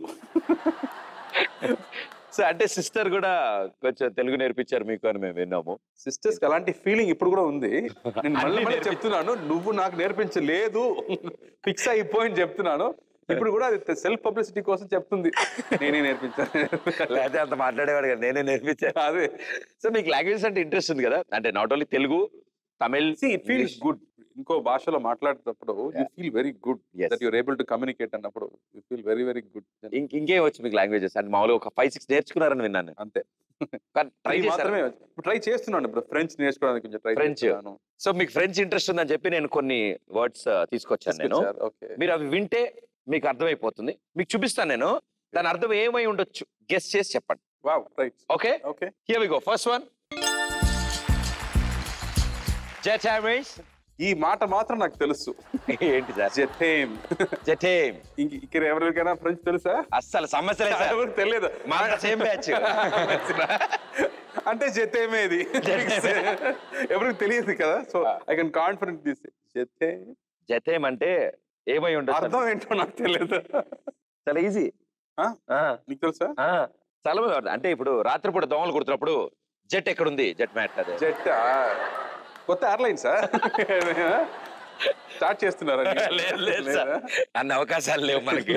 [SPEAKER 1] so అంటే సిస్టర్ కూడా కొంచెం తెలుగు నేర్పించారు మీకు అని మేము విన్నాము
[SPEAKER 3] సిస్టర్స్ అలాంటి ఫీలింగ్ ఇప్పుడు కూడా ఉంది నేను మళ్ళీ
[SPEAKER 1] అన్నీ
[SPEAKER 3] మళ్ళీ
[SPEAKER 1] నేర్పి-
[SPEAKER 3] చెప్తున్నాను నువ్వు నాకు నేర్పించలేదు ఫిక్స్ అయిపోయి చెప్తున్నాను ఇప్పుడు కూడా అది సెల్ఫ్ పబ్లిసిటీ కోసం చెప్తుంది నేనే నేర్పించాను
[SPEAKER 1] లేకపోతే అంత మాట్లాడేవాడు కదా నేనే నేర్పించాను
[SPEAKER 3] అదే
[SPEAKER 1] సో మీకు లాంగ్వేజ్ అంటే ఇంట్రెస్ట్ ఉంది కదా అంటే not only Telugu Tamil
[SPEAKER 3] see it feels good ఇంకో భాషలో మాట్లాడేటప్పుడు you
[SPEAKER 1] Yeah.
[SPEAKER 3] Feel very good
[SPEAKER 1] Yes.
[SPEAKER 3] That you're able to communicate అన్నప్పుడు you feel very very good
[SPEAKER 1] ఇంక ఇంకేం వచ్చు మీకు లాంగ్వేజెస్ అంటే మామూలుగా ఒక ఫైవ్ సిక్స్ నేర్చుకున్నారని విన్నాను
[SPEAKER 3] అంతే
[SPEAKER 1] ట్రై
[SPEAKER 3] ఇది మాత్రమే
[SPEAKER 1] చేశారు
[SPEAKER 3] వచ్చు. ఇప్పుడు ట్రై చేస్తున్నాను ఇప్పుడు ఫ్రెంచ్ నేర్చుకోవడానికి కొంచెం ట్రై
[SPEAKER 1] French.
[SPEAKER 3] చేస్తున్నాను
[SPEAKER 1] సో మీకు ఫ్రెంచ్ ఇంట్రెస్ట్ ఉందని చెప్పి నేను కొన్ని వర్డ్స్ తీసుకొచ్చాను నేను
[SPEAKER 3] ఓకే
[SPEAKER 1] మీరు అవి వింటే మీకు అర్థమైపోతుంది మీకు చూపిస్తాను నేను దాని అర్థం ఏమై ఉండొచ్చు గెస్ట్ చేసి చెప్పండి
[SPEAKER 3] wow right
[SPEAKER 1] okay
[SPEAKER 3] okay
[SPEAKER 1] here we go first one జెటామేస్
[SPEAKER 3] ఈ మాట మాత్రం నాకు తెలుసు
[SPEAKER 1] ఏంటి సార్
[SPEAKER 3] జెథేమ్
[SPEAKER 1] జెటేమ్
[SPEAKER 3] ఇంక ఇక్కడ ఎవరికైనా ఫ్రెంచ్ తెలుసా
[SPEAKER 1] అస్సలు సమస్య లేదు సార్
[SPEAKER 3] ఎవరికి తెలియదు
[SPEAKER 1] మా సేమ్ బ్యాచ్
[SPEAKER 3] అంటే జెతేమే ఇది ఎవరికి తెలియదు కదా so I can confident this జెతే
[SPEAKER 1] జెతేమ్ అంటే ఏమై ఉండొచ్చు
[SPEAKER 3] అర్థం ఏంటో నాకు తెలియదు
[SPEAKER 1] చాలా ఈజీ
[SPEAKER 3] ఆ? నీకు తెలుసా
[SPEAKER 1] చాలా మంది వాడతారు. అంటే ఇప్పుడు రాత్రిపూట దోమలు కుడుతున్నప్పుడు జెట్ ఎక్కడుంది జెట్ మ్యాట్ అదే
[SPEAKER 3] జెట్ కొత్త ఎయిర్లైన్సా స్టార్ట్ చేస్తున్నారా
[SPEAKER 1] లేదు లేదు సార్ అన్ని అవకాశాలు లేవు మనకి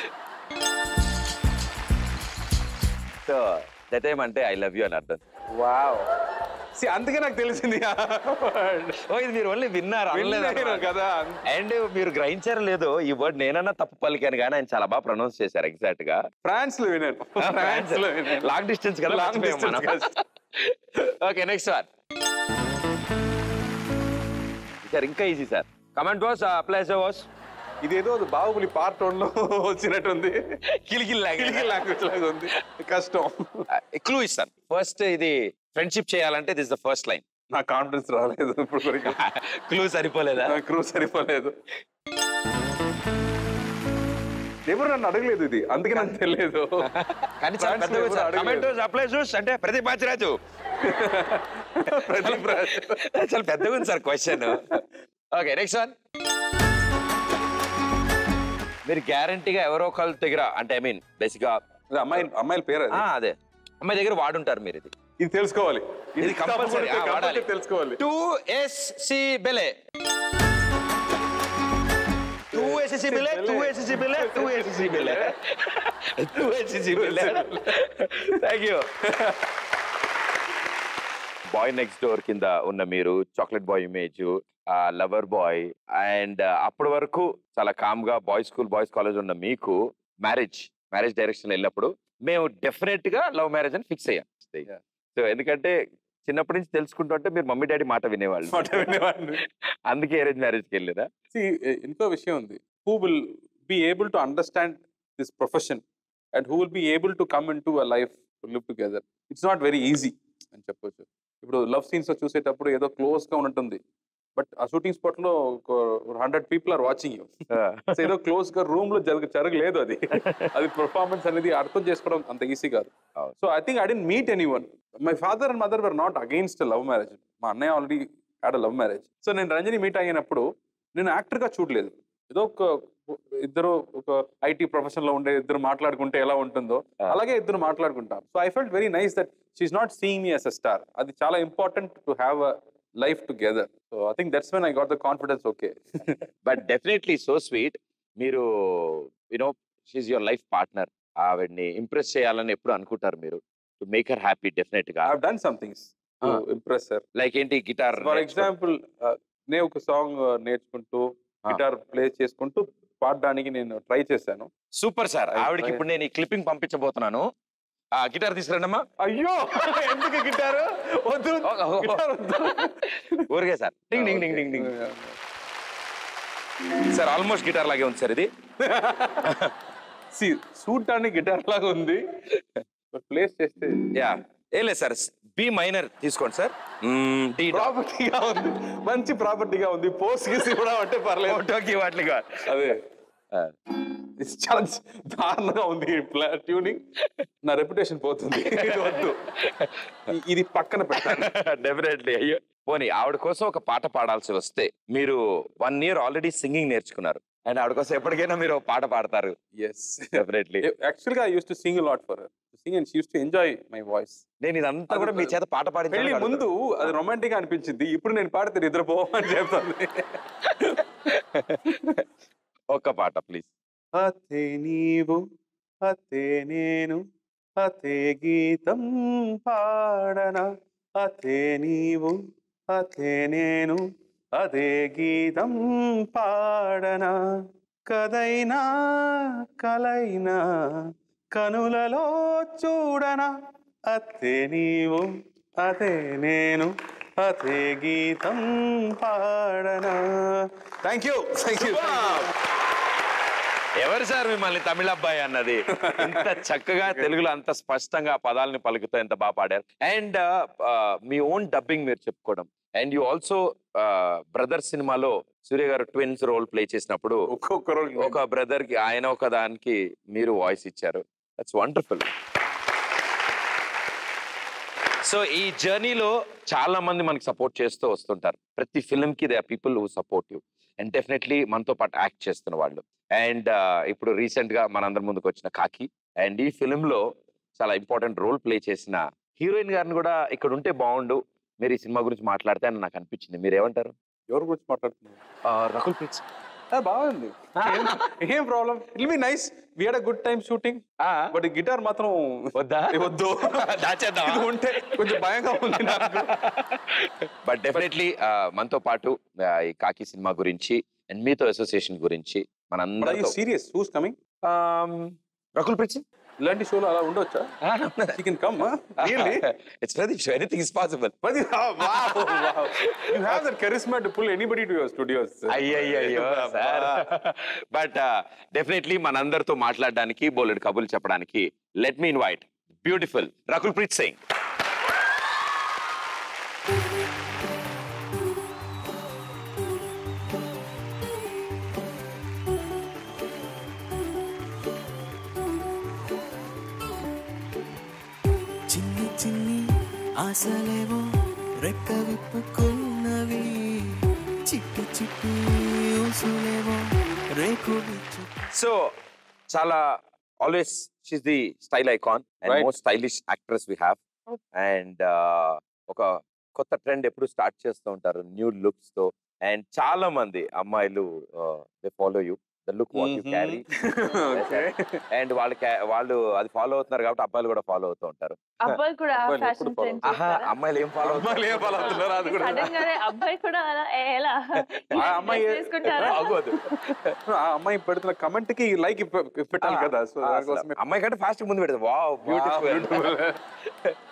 [SPEAKER 1] సో జెటేమ్ అంటే ఐ లవ్ యూ అని అర్థం
[SPEAKER 3] వావ్ అందుకే నాకు తెలిసింది ఆ word.
[SPEAKER 1] ఓ ఇది మీరు ఓన్లీ విన్నారు
[SPEAKER 3] వినలేదు
[SPEAKER 1] అనలేదు
[SPEAKER 3] కదా
[SPEAKER 1] అండ్ మీరు గ్రహించారు లేదు ఈ వర్డ్ నేనన్నా తప్పు పలికాను కానీ ఆయన చాలా బాగా ప్రొనౌన్స్ చేశారు ఎగ్జాక్ట్ గా
[SPEAKER 3] ఫ్రాన్స్ లో వినాను ఫ్రాన్స్ లో వినాను
[SPEAKER 1] లాంగ్ డిస్టెన్స్ కదా
[SPEAKER 3] Long distance కదా.
[SPEAKER 1] ఓకే నెక్స్ట్ వన్ సార్ ఇంకా easy sir comment boss apply boss
[SPEAKER 3] ఇదేదో బాహుబలి పార్ట్ వన్ లో వచ్చినట్టుంది
[SPEAKER 1] కిలికిల్
[SPEAKER 3] కిలికి లాంగ్వేజ్ లాగా ఉంది కష్టం
[SPEAKER 1] క్లూ ఇస్తాను ఫస్ట్ ఇది ఫ్రెండ్షిప్ చేయాలంటే దిస్ ద ఫస్ట్ లైన్
[SPEAKER 3] నా కాన్ఫిడెన్స్ రాలేదు ఇప్పుడు వరకు
[SPEAKER 1] క్లూ సరిపోలేదా
[SPEAKER 3] నా క్రూ సరిపోలేదు ఎవరు నన్ను అడగలేదు ఇది అందుకే నాకు తెలియదు
[SPEAKER 1] కానీ చాలా
[SPEAKER 3] France లో
[SPEAKER 1] పెద్దగా
[SPEAKER 3] ఎవరు
[SPEAKER 1] సార్
[SPEAKER 3] అడగలేదు.
[SPEAKER 1] కమెంట్ అప్లై చూస్ అంటే ప్రదీప్ బాచిరాజు
[SPEAKER 3] ప్రదీప్ రాజ్.
[SPEAKER 1] చాలా పెద్దగా ఉంది sir question okay next one మీరు గ్యారంటీగా ఎవరో ఒకళ్ళ దగ్గర అంటే ఐ మీన్ బేసిక్ గా
[SPEAKER 3] ఇది అమ్మాయి అమ్మాయిల పేరు అది
[SPEAKER 1] ఆ, అదే అమ్మాయి దగ్గర వాడుంటారు మీరు ఇది
[SPEAKER 3] ఇది తెలుసుకోవాలి
[SPEAKER 1] ఇది కంపల్సరీ
[SPEAKER 3] తప్పకుండా
[SPEAKER 1] వాడాలి
[SPEAKER 3] తెలుసుకోవాలి
[SPEAKER 1] టూ ఎస్ సి బెలే టూ ఎస్ఎస్సి బిల్లే టూ ఎస్ఎస్సి బిల్లే టూ ఎస్ఎస్సి బిల్లే టూ ఎస్ఎస్సి బిల్లే thank you boy next door కింద ఉన్న మీరు chocolate boy image lover boy and అప్పటి వరకు చాలా కామ్ గా బాయ్స్ స్కూల్ బాయ్స్ కాలేజ్ ఉన్న మీకు మ్యారేజ్ మ్యారేజ్ డైరెక్షన్ వెళ్ళినప్పుడు మేము డెఫినెట్ గా లవ్ మ్యారేజ్ అని ఫిక్స్ అయ్యాం
[SPEAKER 3] Yeah.
[SPEAKER 1] సో ఎందుకంటే చిన్నప్పటి నుంచి తెలుసుకుంటుంటే మీరు మమ్మీ డాడీ మాట వినేవాళ్ళు
[SPEAKER 3] మాట వినేవాడిని.
[SPEAKER 1] అందుకే అరేంజ్ మ్యారేజ్కి వెళ్ళేదా
[SPEAKER 3] See, eh, ఇంకో విషయం ఉంది who will be able to understand this profession and who will be able to come in to a life to live together it's not very easy అని చెప్పొచ్చు ఇప్పుడు లవ్ సీన్స్ చూసేటప్పుడు ఏదో close గా ఉన్నట్టుంది బట్ ఆ షూటింగ్ స్పాట్ లో ఒక hundred people are watching you so ఏదో క్లోజ్ గా రూమ్ లో జరగ జరగలేదు అది అది పర్ఫార్మెన్స్ అనేది అర్థం చేసుకోవడం అంత ఈజీ కాదు
[SPEAKER 1] అవును.
[SPEAKER 3] So I think I didn't meet any one my father and mother were not against love marriage మా అన్నయ్య already had love marriage so నేను రంజని మీట్ అయినప్పుడు నేను యాక్టర్ గా చూడలేదు ఏదో ఒక ఇద్దరు ఒక ఐటీ ప్రొఫెషన్ లో ఉండే ఇద్దరు మాట్లాడుకుంటే ఎలా ఉంటుందో
[SPEAKER 1] Ah.
[SPEAKER 3] అలాగే ఇద్దరు మాట్లాడుకుంటాం so I felt very nice that she's not seeing me as a star అది చాలా important to have a life together so I think that's when I got the confidence okay
[SPEAKER 1] but definitely so sweet మీరు you know she's your life partner ఆవిడ్ని impress చేయాలని ఎప్పుడు అనుకుంటారు మీరు to make her happy definite గా
[SPEAKER 3] I done some things to
[SPEAKER 1] Ah.
[SPEAKER 3] Impress sir
[SPEAKER 1] like ఏంటి guitar
[SPEAKER 3] for example నేను ఒక సాంగ్ నేర్చుకుంటూ
[SPEAKER 1] Ah.
[SPEAKER 3] గిటార్ ప్లే చేసుకుంటూ పాడడానికి నేను ట్రై చేశాను
[SPEAKER 1] సూపర్ సార్
[SPEAKER 3] I
[SPEAKER 1] ఆవిడకి
[SPEAKER 3] try.
[SPEAKER 1] ఇప్పుడు నేను ఈ క్లిప్పింగ్ పంపించబోతున్నాను ఆ గిటార్ తీసుకురండమ్మా
[SPEAKER 3] అయ్యో ఎందుకు గిటార్ వద్దు గిటార్ వద్దు
[SPEAKER 1] ఊరికే సార్ డింగ్ డింగ్ డింగ్ డింగ్ డింగ్ సార్ ఆల్మోస్ట్ గిటార్ లాగే ఉంది సార్ ఇది
[SPEAKER 3] సి చూడటానికి గిటార్ లాగా ఉంది ప్లేస్ చేస్తే
[SPEAKER 1] యా ఏ లేదు సార్ బి మైనర్ తీసుకోండి సార్ డి
[SPEAKER 3] ప్రాపర్టీగా ఉంది మంచి ప్రాపర్టీగా ఉంది పోస్ట్ గీసి కూడా అంటే పర్లేదు
[SPEAKER 1] ఫోటోకి వాటిగా
[SPEAKER 3] అదే ఇది చాలా దారుణంగా ఉంది ట్యూనింగ్ నా రెప్యుటేషన్ పోతుంది ఇది వద్దు ఇ- ఇది పక్కన పెట్టాలి
[SPEAKER 1] డెఫినెట్లీ అయ్యో పోనీ ఆవిడ కోసం ఒక పాట పాడాల్సి వస్తే మీరు వన్ ఇయర్ ఆల్రెడీ సింగింగ్ నేర్చుకున్నారు అండ్ ఆవిడ కోసం ఎప్పటికైనా మీరు ఒక పాట పాడతారు
[SPEAKER 3] ఎస్
[SPEAKER 1] డెఫినెట్లీ
[SPEAKER 3] యాక్చువల్గా I use to sing lot for sing and use to enjoy my voice
[SPEAKER 1] నేను ఇదంతా కూడా మీ చేత పాట పాడి
[SPEAKER 3] పెళ్లి ముందు అది రొమాంటిక్ అనిపించింది ఇప్పుడు నేను పాడితే నిద్రపోవని చెప్తాను
[SPEAKER 1] ఒక్క పాట ప్లీజ్
[SPEAKER 3] అతే నీవు అతే నేను అతే గీతం పాడన అతే నీవు అతే నేను అదే గీతం పాడన కదైనా కలైనా కనులలో చూడన అతే నీవు అదే నేను అదే గీతం పాడన థ్యాంక్ యూ థ్యాంక్ యూ
[SPEAKER 1] ఎవరు సార్ మిమ్మల్ని తమిళ అబ్బాయి అన్నది ఇంత చక్కగా తెలుగులో అంత స్పష్టంగా ఆ పదాలని పలుకుతూ ఎంత బాగా పాడారు అండ్ మీ ఓన్ డబ్బింగ్ మీరు చెప్పుకోవడం అండ్ యూ ఆల్సో బ్రదర్ సినిమాలో సూర్య గారు ట్విన్స్ రోల్ ప్లే చేసినప్పుడు
[SPEAKER 3] ఒక్కొక్క రోజు
[SPEAKER 1] ఒక బ్రదర్ కి ఆయన ఒక దానికి మీరు వాయిస్ ఇచ్చారు దట్స్ వండర్ఫుల్ సో ఈ జర్నీలో చాలా మంది మనకి సపోర్ట్ చేస్తూ వస్తుంటారు ప్రతి ఫిల్మ్ కి they are people who support you and definitely మనతో పాటు యాక్ట్ చేస్తున్న వాళ్ళు అండ్ ఇప్పుడు రీసెంట్ గా మనందరి ముందుకు వచ్చిన కాకి అండ్ ఈ ఫిల్మ్ లో చాలా ఇంపార్టెంట్ రోల్ ప్లే చేసిన హీరోయిన్ గారిని కూడా ఇక్కడ ఉంటే బాగుండు మీరు ఈ సినిమా గురించి మాట్లాడితే అని నాకు అనిపించింది మీరు ఏమంటారు
[SPEAKER 3] ఎవరి గురించి మాట్లాడుతున్నారు
[SPEAKER 1] రకుల్ ప్రీత్
[SPEAKER 3] బాగుంది ఏం- ఏం problem it be nice we had good time shooting but guitar మాత్రం
[SPEAKER 1] వద్దా
[SPEAKER 3] ఏ వద్దు
[SPEAKER 1] దాచేద్దామా?
[SPEAKER 3] ఇది ఉంటే కొంచెం భయంగా ఉంది నాకు
[SPEAKER 1] బట్ డెఫినెట్లీ మనతో పాటు ఆ, ఈ కాకి సినిమా గురించి అండ్ మీతో అసోసియేషన్ గురించి మనందరితో
[SPEAKER 3] serious who's coming
[SPEAKER 1] Rakul Preet
[SPEAKER 3] ఇలాంటి షోలు అలా ఉండొచ్చా you can come really
[SPEAKER 1] it's Pradeep show anything is possible
[SPEAKER 3] But wow, wow, wow. You have that charisma to pull anybody to your studios.
[SPEAKER 1] అయ్యయ్యో సార్ బట్ డెఫినెట్లీ మనందరితో మాట్లాడడానికి బోలెడు కబుర్లు చెప్పడానికి let me invite beautiful Rakul Preet Singh
[SPEAKER 4] చిన్ని చిన్ని ఆశలేవో రెక్క విప్పుకున్నవి చిట్టి చిట్టి ఊసులేవో రేకు విచ్చు
[SPEAKER 1] సో చాలా always she's the style icon and
[SPEAKER 3] Right.
[SPEAKER 1] Most stylish actress we have and ఒక కొత్త ట్రెండ్ ఎప్పుడు స్టార్ట్ చేస్తూ ఉంటారు న్యూ లుక్స్ తో అండ్ చాలా మంది అమ్మాయిలు they follow you the look what you carry
[SPEAKER 3] Okay.
[SPEAKER 1] And వాళ్ళు ca- వాళ్ళు అది ఫాలో అవుతున్నారు కాబట్టి అబ్బాయిలు కూడా ఫాలో అవుతూ ఉంటారు
[SPEAKER 5] అబ్బాయి కూడా
[SPEAKER 3] అబ్బాయిలు
[SPEAKER 5] ఫ్యాషన్
[SPEAKER 3] ఎప్పుడు follow
[SPEAKER 5] సెన్స్
[SPEAKER 1] ఆహా అమ్మాయిలు ఏం ఫాలో
[SPEAKER 3] అమ్మాయిలు ఏం follow అవుతున్నారు అది కూడా
[SPEAKER 5] సడన్ గానే అబ్బాయి కూడా అలా ఏ, ఎలా
[SPEAKER 3] ఆ అమ్మాయి-
[SPEAKER 5] తీసుకుంటారా
[SPEAKER 1] అవ్వదు
[SPEAKER 3] ఆ అమ్మాయి పెడుతున్న కమెంట్ కి లైక్ పెట్టాలి కదా సో దానికోసమే
[SPEAKER 1] అమ్మాయి కంటే ఫాస్ట్ ముందు పెడతారు వావ్ బ్యూటిఫుల్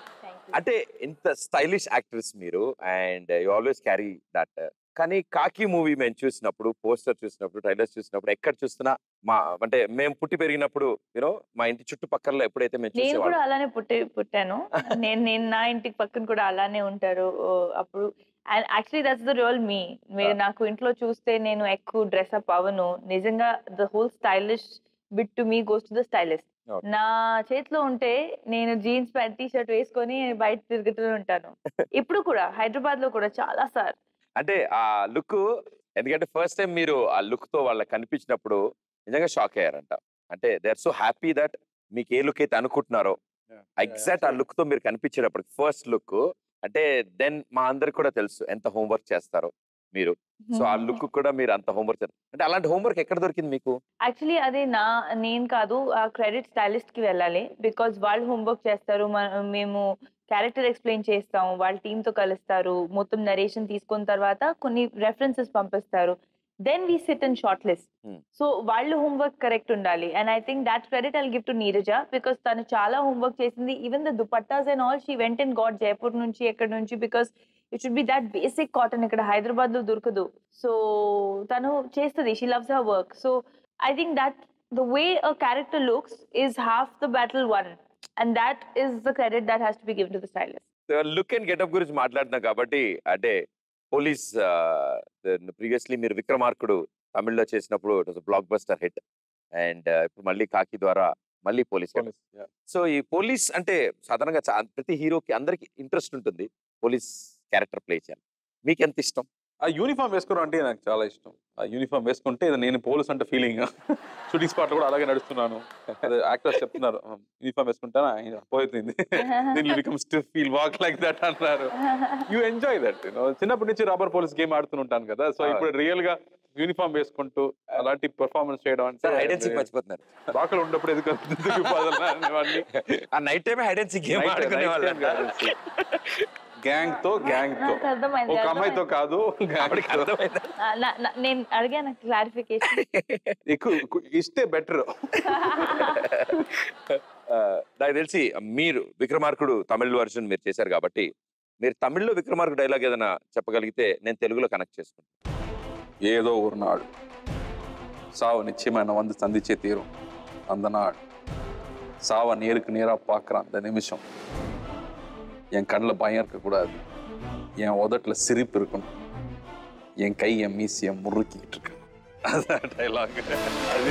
[SPEAKER 1] అంటే ఇంత స్టైలిష్ యాక్టర్స్ మీరు and you always carry that కానీ కాకి మూవీ మేము చూసినప్పుడు పోస్టర్ చూసినప్పుడు ట్రైలర్స్ చూసినప్పుడు ఎక్కడ చూసినా మా అంటే మేము పుట్టి పెరిగినప్పుడు యూనో మా ఇంటి చుట్టుపక్కల ఎప్పుడైతే మేము
[SPEAKER 5] నేను కూడా
[SPEAKER 1] చూసేవాళ్ళం
[SPEAKER 5] అలానే పుట్టి పుట్టాను నేను నేను నా ఇంటికి పక్కన కూడా అలానే ఉంటారు ఓ, అప్పుడు and actually that's the role మీ మీరు
[SPEAKER 1] Ah.
[SPEAKER 5] నాకు ఇంట్లో చూస్తే నేను ఎక్కువ డ్రెస్అప్ అవ్వను నిజంగా the whole stylish bit to me goes to the stylist
[SPEAKER 1] Okay.
[SPEAKER 5] నా చేతిలో ఉంటే నేను జీన్స్ ప్యాంట్ టీ షర్ట్ వేసుకొని బయట తిరుగుతూ ఉంటాను ఇప్పుడు కూడా హైదరాబాద్ లో కూడా చాలా సార్
[SPEAKER 1] అంటే ఆ లుక్ ఎందుకంటే ఫస్ట్ టైం మీరు ఆ లుక్ తో వాళ్ళకి కనిపించినప్పుడు నిజంగా షాక్ అయ్యారంట అంటే they are so happy that మీకు ఏ లుక్ అయితే అనుకుంటున్నారో ఎగ్జాక్ట్ ఆ లుక్ తో మీరు కనిపించేటప్పుడు ఫస్ట్ లుక్ అంటే దెన్ మా అందరికి కూడా తెలుసు ఎంత హోంవర్క్ చేస్తారో మీరు సో ఆ లుక్ కూడా మీరు అంత హోంవర్క్ చేస్తారు అంటే అలాంటి హోంవర్క్ ఎక్కడ దొరికింది మీకు
[SPEAKER 5] యాక్చువల్లీ అది నా నేను కాదు ఆ క్రెడిట్ స్టైలిస్ట్ కి వెళ్ళాలి బికాజ్ వాళ్ళు హోంవర్క్ చేస్తారు మన- మేము క్యారెక్టర్ ఎక్స్ప్లెయిన్ చేస్తాం వాళ్ళ team తో కలుస్తారు మొత్తం నరేషన్ తీసుకున్న తర్వాత కొన్ని రెఫరెన్సెస్ పంపిస్తారు then we sit and short list
[SPEAKER 1] Hmm.
[SPEAKER 5] So వాళ్ళు హోంవర్క్ కరెక్ట్ ఉండాలి and I think that credit I give to Neeraja because తను చాలా హోంవర్క్ చేసింది even the dupattas and all she went in got Jaipur నుంచి ఎక్కడి నుంచి because it should be that basic cotton ఇక్కడ హైదరాబాద్ లో దొరకదు సో తను చేస్తుంది she loves her work so I think that the way a character looks is half the battle won and that is the credit that has to be give to the stylist
[SPEAKER 1] look and getup గురించి మాట్లాడుతున్నాం కాబట్టి అంటే police previously మీరు విక్రమార్కుడు తమిళ్లో చేసినప్పుడు it was blockbuster hit and ఇప్పుడు మళ్ళీ కాకి ద్వారా మళ్ళీ పోలీస్
[SPEAKER 3] Police, yeah.
[SPEAKER 1] సో ఈ పోలీస్ అంటే సాధారణంగా చా- ప్రతి హీరోకి అందరికి ఇంట్రెస్ట్ ఉంటుంది పోలీస్ క్యారెక్టర్ ప్లే చేయాలి మీకు ఎంత ఇష్టం
[SPEAKER 3] ఆ యూనిఫామ్ వేసుకోవడం అంటే నాకు చాలా ఇష్టం ఆ యూనిఫామ్ వేసుకుంటే ఇది నేను పోలీస్ అంటే ఫీలింగ్ షూటింగ్ స్పాట్ కూడా అలాగే నడుస్తున్నాను అదే యాక్టర్స్ చెప్తున్నారు యూనిఫామ్ వేసుకుంటానా ఆయన పోతుంది దీన్ని becomes to feel walk like that అన్నారు యూ ఎంజాయ్ దట్ చిన్నప్పటి నుంచి రబ్బర్ పోలీస్ గేమ్ ఆడుతుంటాను కదా సో
[SPEAKER 1] Ah.
[SPEAKER 3] ఇప్పుడు రియల్ గా యూనిఫామ్ వేసుకుంటూ అలాంటి పెర్ఫార్మెన్స్ చేయడం అంటే
[SPEAKER 1] సార్ హైడ్ అండ్ సీక్ మర్చిపోతున్నారు
[SPEAKER 3] బాకలు ఉన్నప్పుడు ఎందుకు ఎందుకు ఈ బాధలు అన్నీ
[SPEAKER 1] ఆ నైట్ టైమే హైడ్ అండ్ సీక్ గేమ్ ఆడుకునే వాళ్ళు
[SPEAKER 3] గ్యాంగ్ తో గ్యాంగ్ తో
[SPEAKER 5] నాకు అర్థమైంది
[SPEAKER 3] ఒక అమ్మాయితో
[SPEAKER 5] అర్థమైంది.
[SPEAKER 3] కాదు gang
[SPEAKER 1] ఆవిడకి
[SPEAKER 3] తో.
[SPEAKER 1] అర్థమైందా
[SPEAKER 5] ఆ, నా- నా- నేను అడిగాను క్లారిఫికేషన్
[SPEAKER 3] ఎక్కువ ఎక్కువ ఇస్తే బెటర్
[SPEAKER 1] ఆ, నాకు తెలిసి మీరు విక్రమార్కుడు తమిళ్ వర్షన్ మీరు చేశారు కాబట్టి మీరు తమిళ్లో విక్రమార్కుడు డైలాగ్ ఏదైనా చెప్పగలిగితే నేను తెలుగులో కనెక్ట్ చేసుకుంటాను
[SPEAKER 3] ஏதோ ஒரு நாள் சாவை நிச்சயமா என்னை வந்து சந்திச்சே தீரும் அந்த நாள் சாவை நேருக்கு நேரா பார்க்குற அந்த நிமிஷம் என் கண்ணில் பயம் இருக்கக்கூடாது என் உதட்டில் சிரிப்பு இருக்கணும் என் கை என் மீசியை முறுக்கிக்கிட்டு இருக்கு అదే డైలాగ్ అది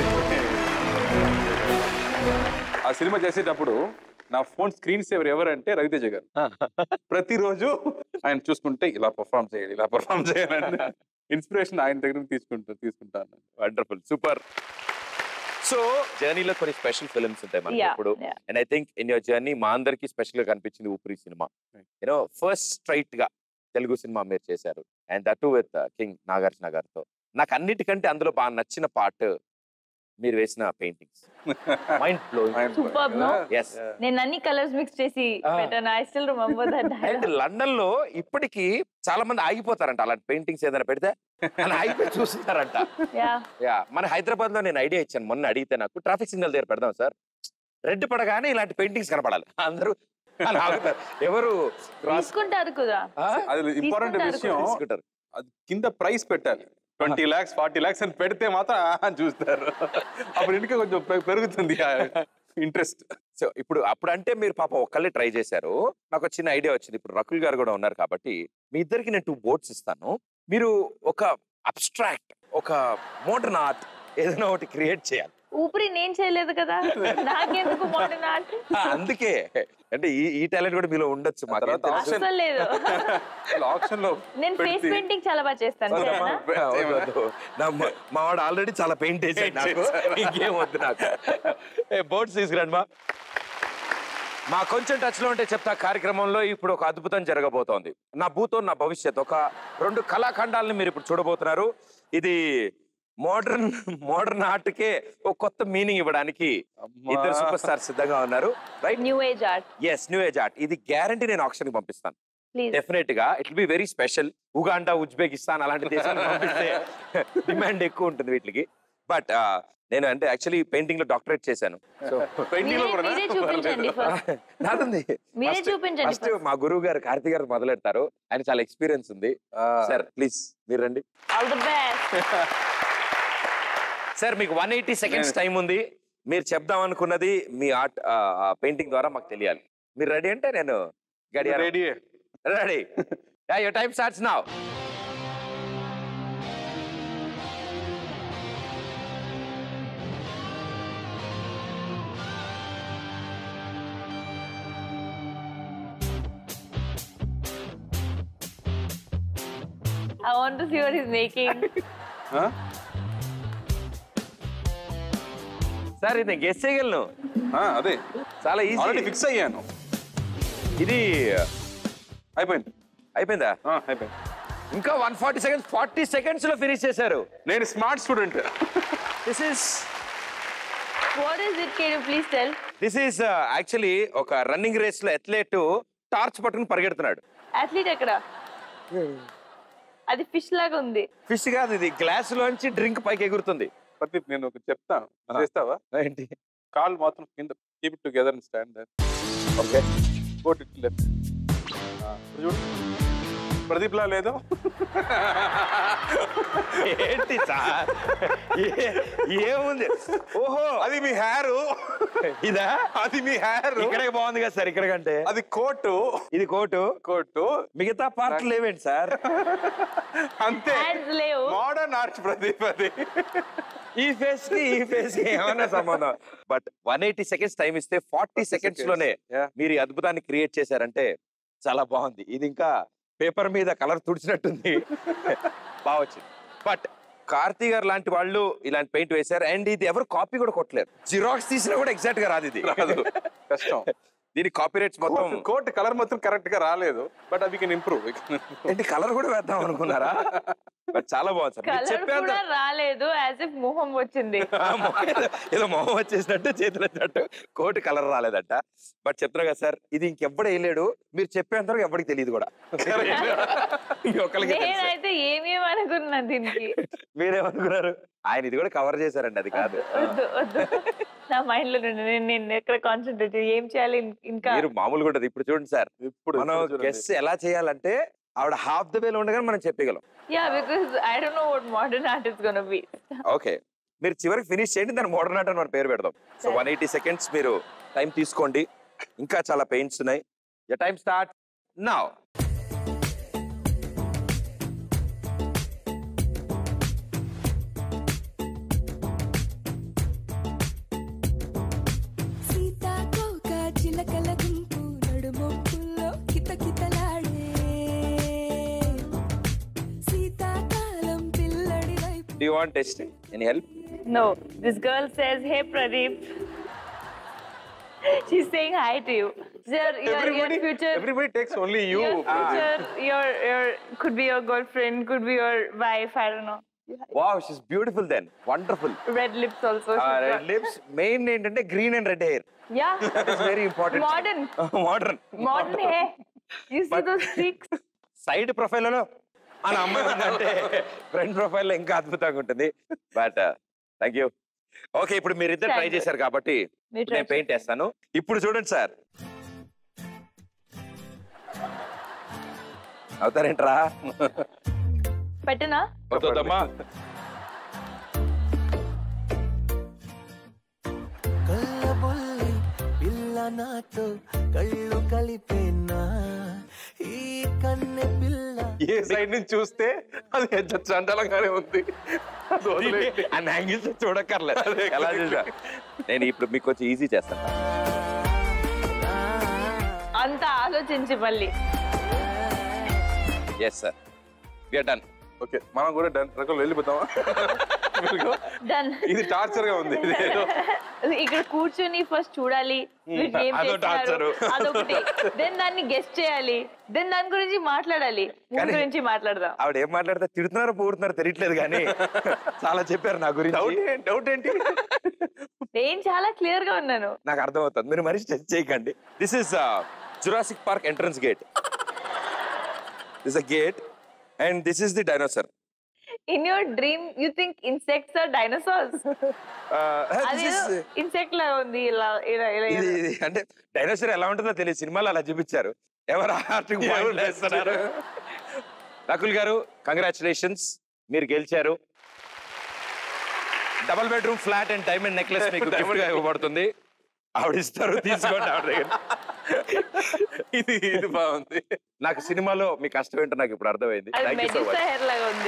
[SPEAKER 3] ఆ సినిమా చేసేటప్పుడు నా ఫోన్ స్క్రీన్ సేవర్ ఎవరంటే రవితేజ గారు ప్రతిరోజు ఆయన చూసుకుంటే ఇలా పర్ఫామ్ చేయాలి ఇలా పర్ఫామ్ చేయాలని ఇన్స్పిరేషన్ ఆయన దగ్గర నుంచి తీసుకుంటా తీసుకుంటాను
[SPEAKER 1] వండర్ఫుల్ సూపర్ సో జర్నీలో కొన్ని స్పెషల్ ఫిల్మ్స్ ఉంటాయి మనకి
[SPEAKER 5] Yeah,
[SPEAKER 1] ఇప్పుడు
[SPEAKER 5] yeah.
[SPEAKER 1] And I think in your journey మా అందరికి స్పెషల్ గా కనిపించింది ఊపిరి సినిమా యూనో ఫస్ట్ స్ట్రైట్ గా తెలుగు సినిమా మీరు చేశారు and that with king Nagarjuna గారితో నాకు అన్నిటికంటే అందులో బాగా నచ్చిన పార్ట్ మీరు వేసిన paintings mind blowing
[SPEAKER 5] Superb, no?
[SPEAKER 1] Yes.
[SPEAKER 5] నేను అన్ని కలర్స్ మిక్స్ చేసి
[SPEAKER 1] Ah.
[SPEAKER 5] పెట్టాను I still remember that
[SPEAKER 1] and London లో ఇప్పటికీ చాలా మంది ఆగిపోతారంట అలాంటి పెయింటింగ్స్ ఏదైనా పెడితే అని ఆగిపోయి చూస్తున్నారంట
[SPEAKER 5] యా
[SPEAKER 1] యా మన హైదరాబాద్ లో నేను ఐడియా ఇచ్చాను మొన్న అడిగితే నాకు ట్రాఫిక్ సిగ్నల్ దగ్గర పెడదాం సార్ రెడ్ పడగానే ఇలాంటి పెయింటింగ్స్ కనపడాలి అందరూ అని ఆగుతారు. ఎవరు cross-
[SPEAKER 5] తీసుకుంటారు కదా
[SPEAKER 1] ఆ?
[SPEAKER 3] అది ఇంపార్టెంట్
[SPEAKER 5] తీసుకుంటారు
[SPEAKER 3] విషయం
[SPEAKER 1] తీసుకుంటారు
[SPEAKER 3] అది కింద ప్రైస్ పెట్టాలి ట్వంటీ ల్యాక్స్ ఫార్టీ ల్యాక్స్ అని పెడితే మాత్రం ఆహా చూస్తారు అప్పుడు ఇంకా కొంచెం పె- పెరుగుతుంది ఇంట్రెస్ట్
[SPEAKER 1] సో ఇప్పుడు అప్పుడు అంటే మీరు పాప ఒక్కళ్ళే ట్రై చేశారు నాకు ఒక చిన్న ఐడియా వచ్చింది ఇప్పుడు రకుల్ గారు కూడా ఉన్నారు కాబట్టి మీ ఇద్దరికి నేను టూ బోర్డ్స్ ఇస్తాను మీరు ఒక అబ్స్ట్రాక్ట్ ఒక మోడర్న్ ఆర్ట్ ఏదైనా ఒకటి క్రియేట్ చేయాలి
[SPEAKER 5] ఊపిరి నేను చేయలేదు కదా నాకెందుకు మోడర్న్ ఆర్ట్
[SPEAKER 1] ఆ, అందుకే అంటే ఈ ఈ టాలెంట్ కూడా మీలో ఉండొచ్చు మాకు
[SPEAKER 3] తర్వాత option-
[SPEAKER 5] అసలు లేదు
[SPEAKER 3] ఆప్షన్ లో
[SPEAKER 5] నేను ఫేస్
[SPEAKER 3] పెడితే-
[SPEAKER 5] పెయింటింగ్ చాలా బాగా చేస్తాను
[SPEAKER 3] అవునా?
[SPEAKER 5] సరేనా?
[SPEAKER 1] ఆ, వద్దు, వద్దు. నా మా- మా వాడు ఆల్రెడీ చాలా పెయింట్ వేసాడు నాకు ఇంకేం వద్దు నాకు ఏ బోర్డ్స్ తీసుకురండి మా మా కొంచెం టచ్ లో ఉంటే చెప్తా కార్యక్రమంలో ఇప్పుడు ఒక అద్భుతం జరగబోతోంది నా భూతో నా భవిష్యత్ ఒక రెండు కళాఖండాలను మీరు ఇప్పుడు చూడబోతున్నారు ఇది మోడర్న్ మోడర్న్ ఆర్ట్కే ఒక కొత్త మీనింగ్ ఇవ్వడానికి
[SPEAKER 3] అమ్మా.
[SPEAKER 1] ఇద్దరు సూపర్ స్టార్ సిద్ధంగా ఉన్నారు right
[SPEAKER 5] new age art
[SPEAKER 1] yes new age art ఇది గ్యారంటీ నేను ఆప్షన్ కి పంపిస్తాను
[SPEAKER 5] ప్లీజ్
[SPEAKER 1] డెఫినెట్ గా it be very special Uganda Uzbekistan అలాంటి దేశాలకు పంపిస్తే డిమాండ్ ఎక్కువ ఉంటుంది వీటికి బట్ నేను అంటే యాక్చువల్లీ పెయింటింగ్ లో డాక్టరేట్ చేశాను సో
[SPEAKER 3] పెయింటింగ్ లో
[SPEAKER 5] మీరే-
[SPEAKER 3] కూడా
[SPEAKER 5] మీరే చూపించండి ఫస్ట్
[SPEAKER 1] నాదండి
[SPEAKER 5] మీరే చూపించండి
[SPEAKER 1] ఫస్ట్
[SPEAKER 5] first.
[SPEAKER 1] మా గురువు గారు కార్తీక్ గారు మొదలెడతారు ఆయన చాలా ఎక్స్పీరియన్స్ ఉంది సార్ ప్లీజ్ మీరు రండి
[SPEAKER 5] ఆల్ ది బెస్ట్
[SPEAKER 1] సార్ మీకు వన్ ఎయిటీ సెకండ్స్ టైం ఉంది మీరు చెప్దాం అనుకున్నది మీ ఆర్ట్ పెయింటింగ్ ద్వారా మాకు తెలియాలి మీరు రెడీ అంటే నేను గడియారం
[SPEAKER 3] ready
[SPEAKER 1] ready your time starts now
[SPEAKER 5] I want to see what he's making.
[SPEAKER 1] Sir ఇది గెస్ చేయగలను
[SPEAKER 3] అదే
[SPEAKER 1] చాలా
[SPEAKER 3] ఆల్రెడీ
[SPEAKER 1] ఈజీ
[SPEAKER 3] ఫిక్స్ అయ్యాను
[SPEAKER 1] ఇది
[SPEAKER 3] అయిపోయింది
[SPEAKER 1] అయిపోయిందా
[SPEAKER 3] ఆ, అయిపోయింది
[SPEAKER 1] ఇంకా one forty seconds forty seconds లో ఫినిష్ చేశారు
[SPEAKER 3] నేను smart student
[SPEAKER 1] this is
[SPEAKER 5] What is it? Can you please tell?
[SPEAKER 1] This is actually ఒక రన్నింగ్ రేస్ లో అథ్లెట్ టార్చ్ పట్టుకుని పరిగెడుతున్నాడు
[SPEAKER 5] అథ్లీట్ ఎక్కడ అది ఫిష్ లాగా ఉంది
[SPEAKER 1] ఫిష్ కాదు ఇది గ్లాస్ లోంచి డ్రింక్ పైకి ఎగురుతుంది
[SPEAKER 3] ప్రదీప్ నేను ఒకటి చెప్తాను
[SPEAKER 1] ఆ.
[SPEAKER 3] చేస్తావా
[SPEAKER 1] ఏంటి
[SPEAKER 3] కాల్ మాత్రం కింద keep it together and stand there
[SPEAKER 1] okay
[SPEAKER 3] got it left చూడు ప్రదీప్ లా లేదు
[SPEAKER 1] ఏంటి సార్ ఏ- ఏముంది ఓహో
[SPEAKER 3] అది మీ హెయిర్
[SPEAKER 1] ఇదా
[SPEAKER 3] అది మీ హెయిర్
[SPEAKER 1] ఇక్కడే బాగుంది కదా సార్ ఇక్కడ కంటే
[SPEAKER 3] అది కోటు
[SPEAKER 1] ఇది కోటు
[SPEAKER 3] కోటు
[SPEAKER 1] మిగతా పార్ట్లు లేవేంటి సార్
[SPEAKER 3] అంతే
[SPEAKER 5] హ్యాండ్స్ లేవు
[SPEAKER 3] మోడర్న్ ఆర్ట్స్ ప్రదీప్ అది
[SPEAKER 1] ఈ ఫేస్ కి ఈ ఫేస్ కి ఏమన్నా సంబంధం but one eighty seconds time ఇస్తే ఫార్టీ సెకండ్స్ లోనే
[SPEAKER 3] Yeah.
[SPEAKER 1] మీరు ఈ అద్భుతాన్ని క్రియేట్ చేశారంటే చాలా బాగుంది ఇది ఇంకా పేపర్ మీద కలర్ తుడిచినట్టుంది బాగా వచ్చింది బట్ కార్తీ గారు లాంటి వాళ్ళు ఇలాంటి పెయింట్ వేశారు అండ్ ఇది ఎవరు కాపీ కూడా కొట్టలేరు జిరాక్స్ తీసినా కూడా ఎగ్జాక్ట్ గా రాదు ఇది
[SPEAKER 3] రాదు కష్టం
[SPEAKER 1] దీని కాపీ రైట్స్ మొత్తం
[SPEAKER 3] కోట్ కోట్ కలర్ మాత్రం కరెక్ట్ గా రాలేదు బట్ అది కెన్ ఇంప్రూవ్
[SPEAKER 1] ఏంటి కలర్ కూడా వేద్దాం అనుకున్నారా బట్ చాలా బాగుంది సార్ మీరు
[SPEAKER 5] కలర్
[SPEAKER 1] చెప్పేంత
[SPEAKER 5] కూడా రాలేదు యాజ్ ఇఫ్ మొహం వచ్చింది
[SPEAKER 1] ఆ మొహం ఏదో- ఏదో మొహం వచ్చేసినట్టు చేతులు వచ్చినట్టు కోటి కలర్ రాలేదట బట్ చెప్తున్నా కదా సార్ ఇది ఇంకెవ్వడు వేయలేడు మీరు చెప్పేంత వరకు ఎవరికి తెలియదు కూడా ఒక్కరికి తెలుసు
[SPEAKER 5] నేనైతే ఏమేమి అనుకున్నా దీనికి
[SPEAKER 1] మీరేమనుకున్నారు ఆయన ఇది కూడా కవర్ చేశారండి అది కాదు
[SPEAKER 5] వద్దు వద్దు నా మైండ్ లో నుండి నేను నేను ఎక్కడ కాన్సన్ట్రేట్ ఏం చేయాలి ఇం- ఇంకా
[SPEAKER 1] మీరు మామూలుగా ఉంటుంది ఇప్పుడు చూడండి సార్
[SPEAKER 3] ఇప్పుడు
[SPEAKER 1] మనం
[SPEAKER 3] ఇప్పుడు చూడండి.
[SPEAKER 1] గెస్ ఎలా చేయాలంటే ఆవిడ హాఫ్ ద వేలో ఉండగానే మనం చెప్పగలం
[SPEAKER 5] yeah because I don't know what modern art is gonna be
[SPEAKER 1] okay మీరు చివరికి ఫినిష్ చేయండి దాని మోడర్న్ ఆర్ట్ అని మన పేరు పెడదాం సో వన్ ఎయిటీ సెకండ్స్ మీరు టైం తీసుకోండి ఇంకా చాలా పెయింట్స్ ఉన్నాయి యర్ టైం స్టార్ట్ నౌ
[SPEAKER 2] సీతాకోక చిలకల గుంపు నడుమొప్పుల్లో కితకితలాడే శీతాకాలం పిల్లడి వైపు
[SPEAKER 1] do want test any help
[SPEAKER 5] No, this girl says, "Hey Pradeep." She's saying hi to you. Your, your, your
[SPEAKER 3] everybody
[SPEAKER 5] future,
[SPEAKER 3] everybody takes only you
[SPEAKER 5] your future, your your could be your girlfriend, could be your wife. I don't know.
[SPEAKER 1] Wow she's beautiful then wonderful
[SPEAKER 5] Red lips also. she's
[SPEAKER 1] red
[SPEAKER 5] got.
[SPEAKER 1] Lips main ఏంటంటే green and red hair
[SPEAKER 5] Yeah,
[SPEAKER 1] it's very important
[SPEAKER 5] modern,
[SPEAKER 1] modern
[SPEAKER 5] modern hair. You see those streaks?
[SPEAKER 1] Side ప్రొఫైల్లో మన అమ్మాయి ఉందంటే front ప్రొఫైల్లో ఇంకా అద్భుతంగా ఉంటుంది but thank you okay ఇప్పుడు మీరు ఇద్దరు ట్రై
[SPEAKER 5] Thank you.
[SPEAKER 1] చేశారు కాబట్టి
[SPEAKER 5] మీరు try
[SPEAKER 1] నేను పెయింట్ వేస్తాను ఇప్పుడు చూడండి సార్ అవుతారేంట్రా
[SPEAKER 5] పెట్టనా
[SPEAKER 1] అవుతుందమ్మా
[SPEAKER 4] కళ్ళబొల్లి పిల్ల నాతో కళ్ళు కలిపేనా ఈ కన్నె పిల్ల
[SPEAKER 3] ఏ సైడ్ నుంచి చూస్తే అది ఎంత చండలంగానే ఉంది అది వదిలేయండి.
[SPEAKER 1] అండ్ యాంగిల్స్ చూడక్కర్లేదు ఎలా చూసా నేను ఇప్పుడు మీకు కొంచెం ఈజీ చేస్తాను
[SPEAKER 5] అంత ఆలోచించి మళ్ళీ
[SPEAKER 1] yes sir we are done
[SPEAKER 3] okay మనం కూడా డన్ రకం వెళ్ళిపోతామా
[SPEAKER 5] డన్
[SPEAKER 3] ఇది టార్చర్ గా ఉంది ఇది ఏదో
[SPEAKER 5] ఇక్కడ కూర్చొని ఫస్ట్ చూడాలి వీళ్ళు ఏం
[SPEAKER 1] అదో
[SPEAKER 5] చేస్తున్నారు.
[SPEAKER 1] torture.
[SPEAKER 5] అదొకటి దెన్ దాన్ని గెస్ట్ చేయాలి దెన్ దాని గురించి మాట్లాడాలి మూవీ
[SPEAKER 1] కానీ-
[SPEAKER 5] గురించి మాట్లాడదాం
[SPEAKER 1] ఆవిడ ఏం మాట్లాడితే తిడుతున్నారో పూడుతున్నారో తెలియట్లేదు కానీ చాలా చెప్పారు నా
[SPEAKER 3] డౌట్
[SPEAKER 1] గురించి
[SPEAKER 3] డౌట్ ఏంటి
[SPEAKER 5] నేను చాలా క్లియర్ గా ఉన్నాను
[SPEAKER 1] నాకు అర్థమవుతుంది మీరు మరీ టచ్ చేయకండి this is Jurassic Park entrance gate this a gate and this is the dinosaur
[SPEAKER 5] in your dream you think insects are dinosaurs అది ఇన్సెక్ట్ లా ఉంది ఇలా ఇలా ఇలా
[SPEAKER 1] ఇది ఇది అంటే డైనోసార్ ఎలా ఉంటుందో తెలియదు సినిమాలో అలా చూపించారు ఎవరు ఆర్టిక్
[SPEAKER 3] ఎవరు వేస్తున్నారు?
[SPEAKER 1] రకుల్ గారు కంగ్రాచులేషన్స్ మీరు గెలిచారు double bedroom flat and diamond necklace మీకు గిఫ్ట్ గా ఇవ్వబడుతుంది ఆవిడ ఇస్తారు తీసుకోండి ఆవిడ దగ్గర
[SPEAKER 3] ఇది ఇది బాగుంది
[SPEAKER 1] నాకు సినిమాలో మీ కష్టం ఏంటో నాకు ఇప్పుడు అర్థమైంది
[SPEAKER 5] అది
[SPEAKER 1] thank you so
[SPEAKER 5] Medusa
[SPEAKER 1] much
[SPEAKER 5] hair లాగా ఉంది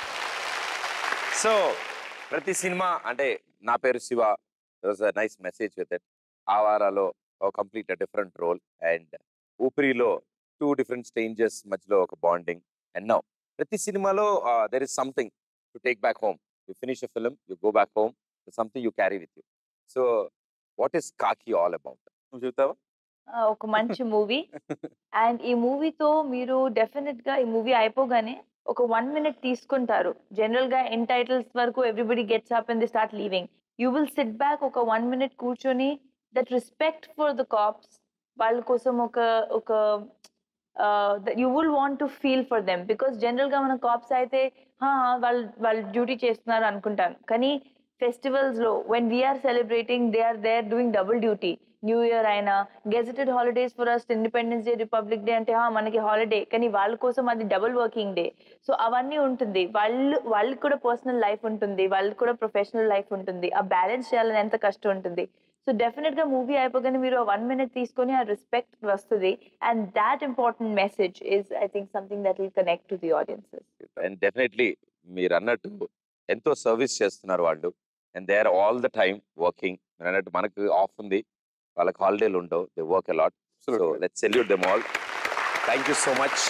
[SPEAKER 1] సో ప్రతి సినిమా అంటే నా పేరు Shiva nice message with it ఆ వారాలో కంప్లీట్ డిఫరెంట్ రోల్ అండ్ ఊపిరిలో టూ డిఫరెంట్ స్టేంజెస్ మధ్యలో ఒక బాండింగ్ అండ్ నౌ ప్రతి సినిమాలో there is something to take back home you finish a film you go back home something you carry with you so what is Khakee all about
[SPEAKER 3] నువ్వు చెప్తావా
[SPEAKER 5] ఆ, ఒక మంచి movie and ఈ మూవీతో మీరు డెఫినెట్ గా ఈ మూవీ అయిపోగానే ఒక వన్ మినిట్ తీసుకుంటారు జనరల్ గా ఎన్ టైటిల్స్ వరకు everybody gets up and the start leaving you will sit back ఒక వన్ మినిట్ కూర్చొని that respect for the cops వాళ్ళ కోసం ఒక ఒక you will want to feel for them because general గా మన కాప్స్ అయితే "హా, హా, వాళ్ళు వాళ్ళు డ్యూటీ చేస్తున్నారు అనుకుంటాను కానీ ఫెస్టివల్స్ లో when we are celebrating they are there doing double duty New Year అయినా gazetted holidays for us Independence Day Republic Day అంటే "హా, మనకి హాలిడే కానీ వాళ్ళ కోసం అది డబుల్ వర్కింగ్ డే సో అవన్నీ ఉంటుంది వాళ్ళు వాళ్ళకి కూడా పర్సనల్ లైఫ్ ఉంటుంది వాళ్ళకి కూడా ప్రొఫెషనల్ లైఫ్ ఉంటుంది ఆ బ్యాలెన్స్ చేయాలని ఎంత కష్టం ఉంటుంది సో డెఫినెట్ గా మూవీ అయిపోగానే మీరు వన్ మినిట్ తీసుకొని ఆ రెస్పెక్ట్ వస్తుంది and that important message is I think something that will connect to the audiences
[SPEAKER 1] and definitely మీరు అన్నట్టు ఎంతో సర్వీస్ చేస్తున్నారు వాళ్ళు and they are all the time working మీరు అన్నట్టు మనకు ఆఫ్ ఉంది వాళ్ళకి హాలిడేలు ఉండవు they work a lot so let salute them all thank you so much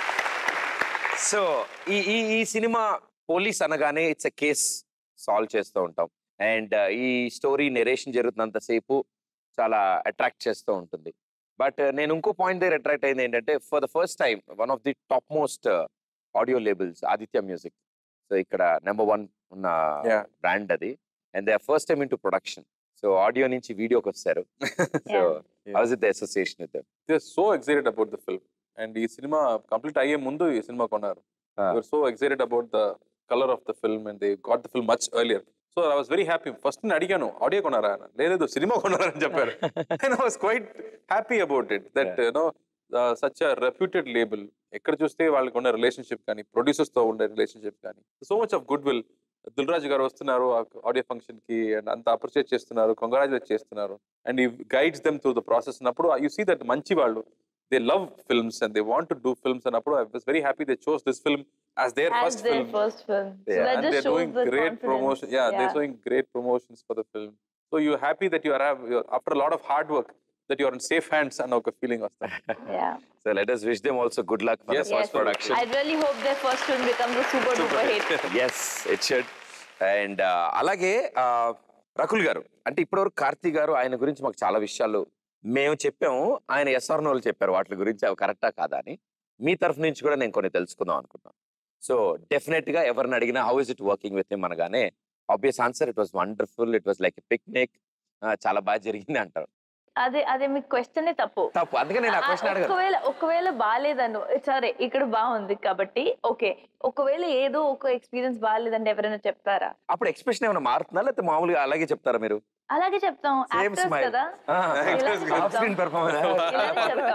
[SPEAKER 1] so ఈ ఈ ఈ సినిమా పోలీస్ అనగానే ఇట్స్ ఎ కేస్ సాల్వ్ చేస్తూ ఉంటాం అండ్ ఈ స్టోరీ నెరేషన్ జరుగుతున్నంతసేపు చాలా అట్రాక్ట్ చేస్తూ ఉంటుంది బట్ నేను ఇంకో పాయింట్ దగ్గర అట్రాక్ట్ అయింది ఏంటంటే for the first time one of the top most audio labels Aditya Music so ఇక్కడ నెంబర్ వన్ ఉన్న
[SPEAKER 3] Yeah.
[SPEAKER 1] బ్రాండ్ అది and they first time into production so audio నుంచి వీడియోకి వస్తారు so
[SPEAKER 3] Yeah.
[SPEAKER 1] How's it the association with
[SPEAKER 3] they so excited about the film and ఈ సినిమా కంప్లీట్ అయ్యే ముందు ఈ సినిమా కొన్నారు
[SPEAKER 1] Ah.
[SPEAKER 3] So excited about the colour of the film and they got the film much earlier so I was very happy first నేను అడిగాను ఆడియో కొన్నారా అని లేదు సినిమా కొన్నారని చెప్పారు and I was quite happy about it that you know such a reputed label ఎక్కడ చూస్తే వాళ్ళకి ఉన్న రిలేషన్షిప్ కానీ ప్రొడ్యూసర్స్ తో ఉండే రిలేషన్షిప్ కానీ so much of goodwill Dil Raju గారు వస్తున్నారు ఆడియో ఫంక్షన్ కి అండ్ అంత అప్రిషియేట్ చేస్తున్నారు కంగ్రాచులేట్ చేస్తున్నారు అండ్ ఈ guides them through the process అన్నప్పుడు యూ సీ దట్ మంచి వాళ్ళు they love films and they want to do films అన్నప్పుడు I was very happy they chose this film as their
[SPEAKER 5] as
[SPEAKER 3] first
[SPEAKER 5] their
[SPEAKER 3] film
[SPEAKER 5] first film so
[SPEAKER 1] Yeah,
[SPEAKER 5] that
[SPEAKER 3] and
[SPEAKER 5] just
[SPEAKER 3] they're
[SPEAKER 5] shows
[SPEAKER 3] doing
[SPEAKER 5] the
[SPEAKER 3] great
[SPEAKER 5] confidence.
[SPEAKER 3] promotion. Yeah, they're
[SPEAKER 5] Yeah.
[SPEAKER 3] showing great promotions for the film. So you're happy that you are have, you're, after a lot of hard work that you're in safe hands and ఒక feeling వస్తుంది.
[SPEAKER 5] yeah
[SPEAKER 1] so let us wish them also good luck for
[SPEAKER 3] Yes,
[SPEAKER 1] the first
[SPEAKER 3] yes.
[SPEAKER 1] production
[SPEAKER 5] I really hope their first film becomes a super duper hit.
[SPEAKER 1] Yes it should and అలాగే uh, Rakul గారు అంటే ఇప్పటివరకు కార్తీ గారు ఆయన గురించి మాకు చాలా విషయాలు మేము చెప్పాము ఆయన ఎస్ఆర్ నోలు చెప్పారు వాటి గురించి అవి కరెక్టా కాదా అని మీ తరఫు నుంచి కూడా నేను కొన్ని తెలుసుకుందాం అనుకున్నాను సో డెఫినెట్ గా ఎవరిని అడిగినా how is it working with him అనగానే obvious answer it was wonderful it was like picnic చాలా బాగా జరిగింది అంటారు
[SPEAKER 5] అదే అదే మీకు క్వశ్చన్ తప్పు
[SPEAKER 1] తప్పు అందుకే నేను ఆ
[SPEAKER 5] ఆ,
[SPEAKER 1] క్వశ్చన్ అడగను
[SPEAKER 5] ఒకవేళ ఒకవేళ బాగాలేదను సరే ఇక్కడ బాగుంది కాబట్టి ఓకే ఒకవేళ ఏదో ఒక ఎక్స్పీరియన్స్ బాగాలేదంటే ఎవరైనా చెప్తారా
[SPEAKER 1] అప్పుడు ఎక్స్ప్రెషన్ ఏమైనా మారుతుందా లేకపోతే మామూలుగా అలాగే చెప్తారా మీరు
[SPEAKER 5] అలాగే చెప్తాం
[SPEAKER 1] Same
[SPEAKER 5] యాక్టర్స్
[SPEAKER 1] smile.
[SPEAKER 5] కదా ఇలానే
[SPEAKER 1] ఆఫ్
[SPEAKER 5] చెప్తాం.
[SPEAKER 1] స్క్రీన్ పెర్ఫార్మెన్స్
[SPEAKER 5] ఇలానే చెప్తాం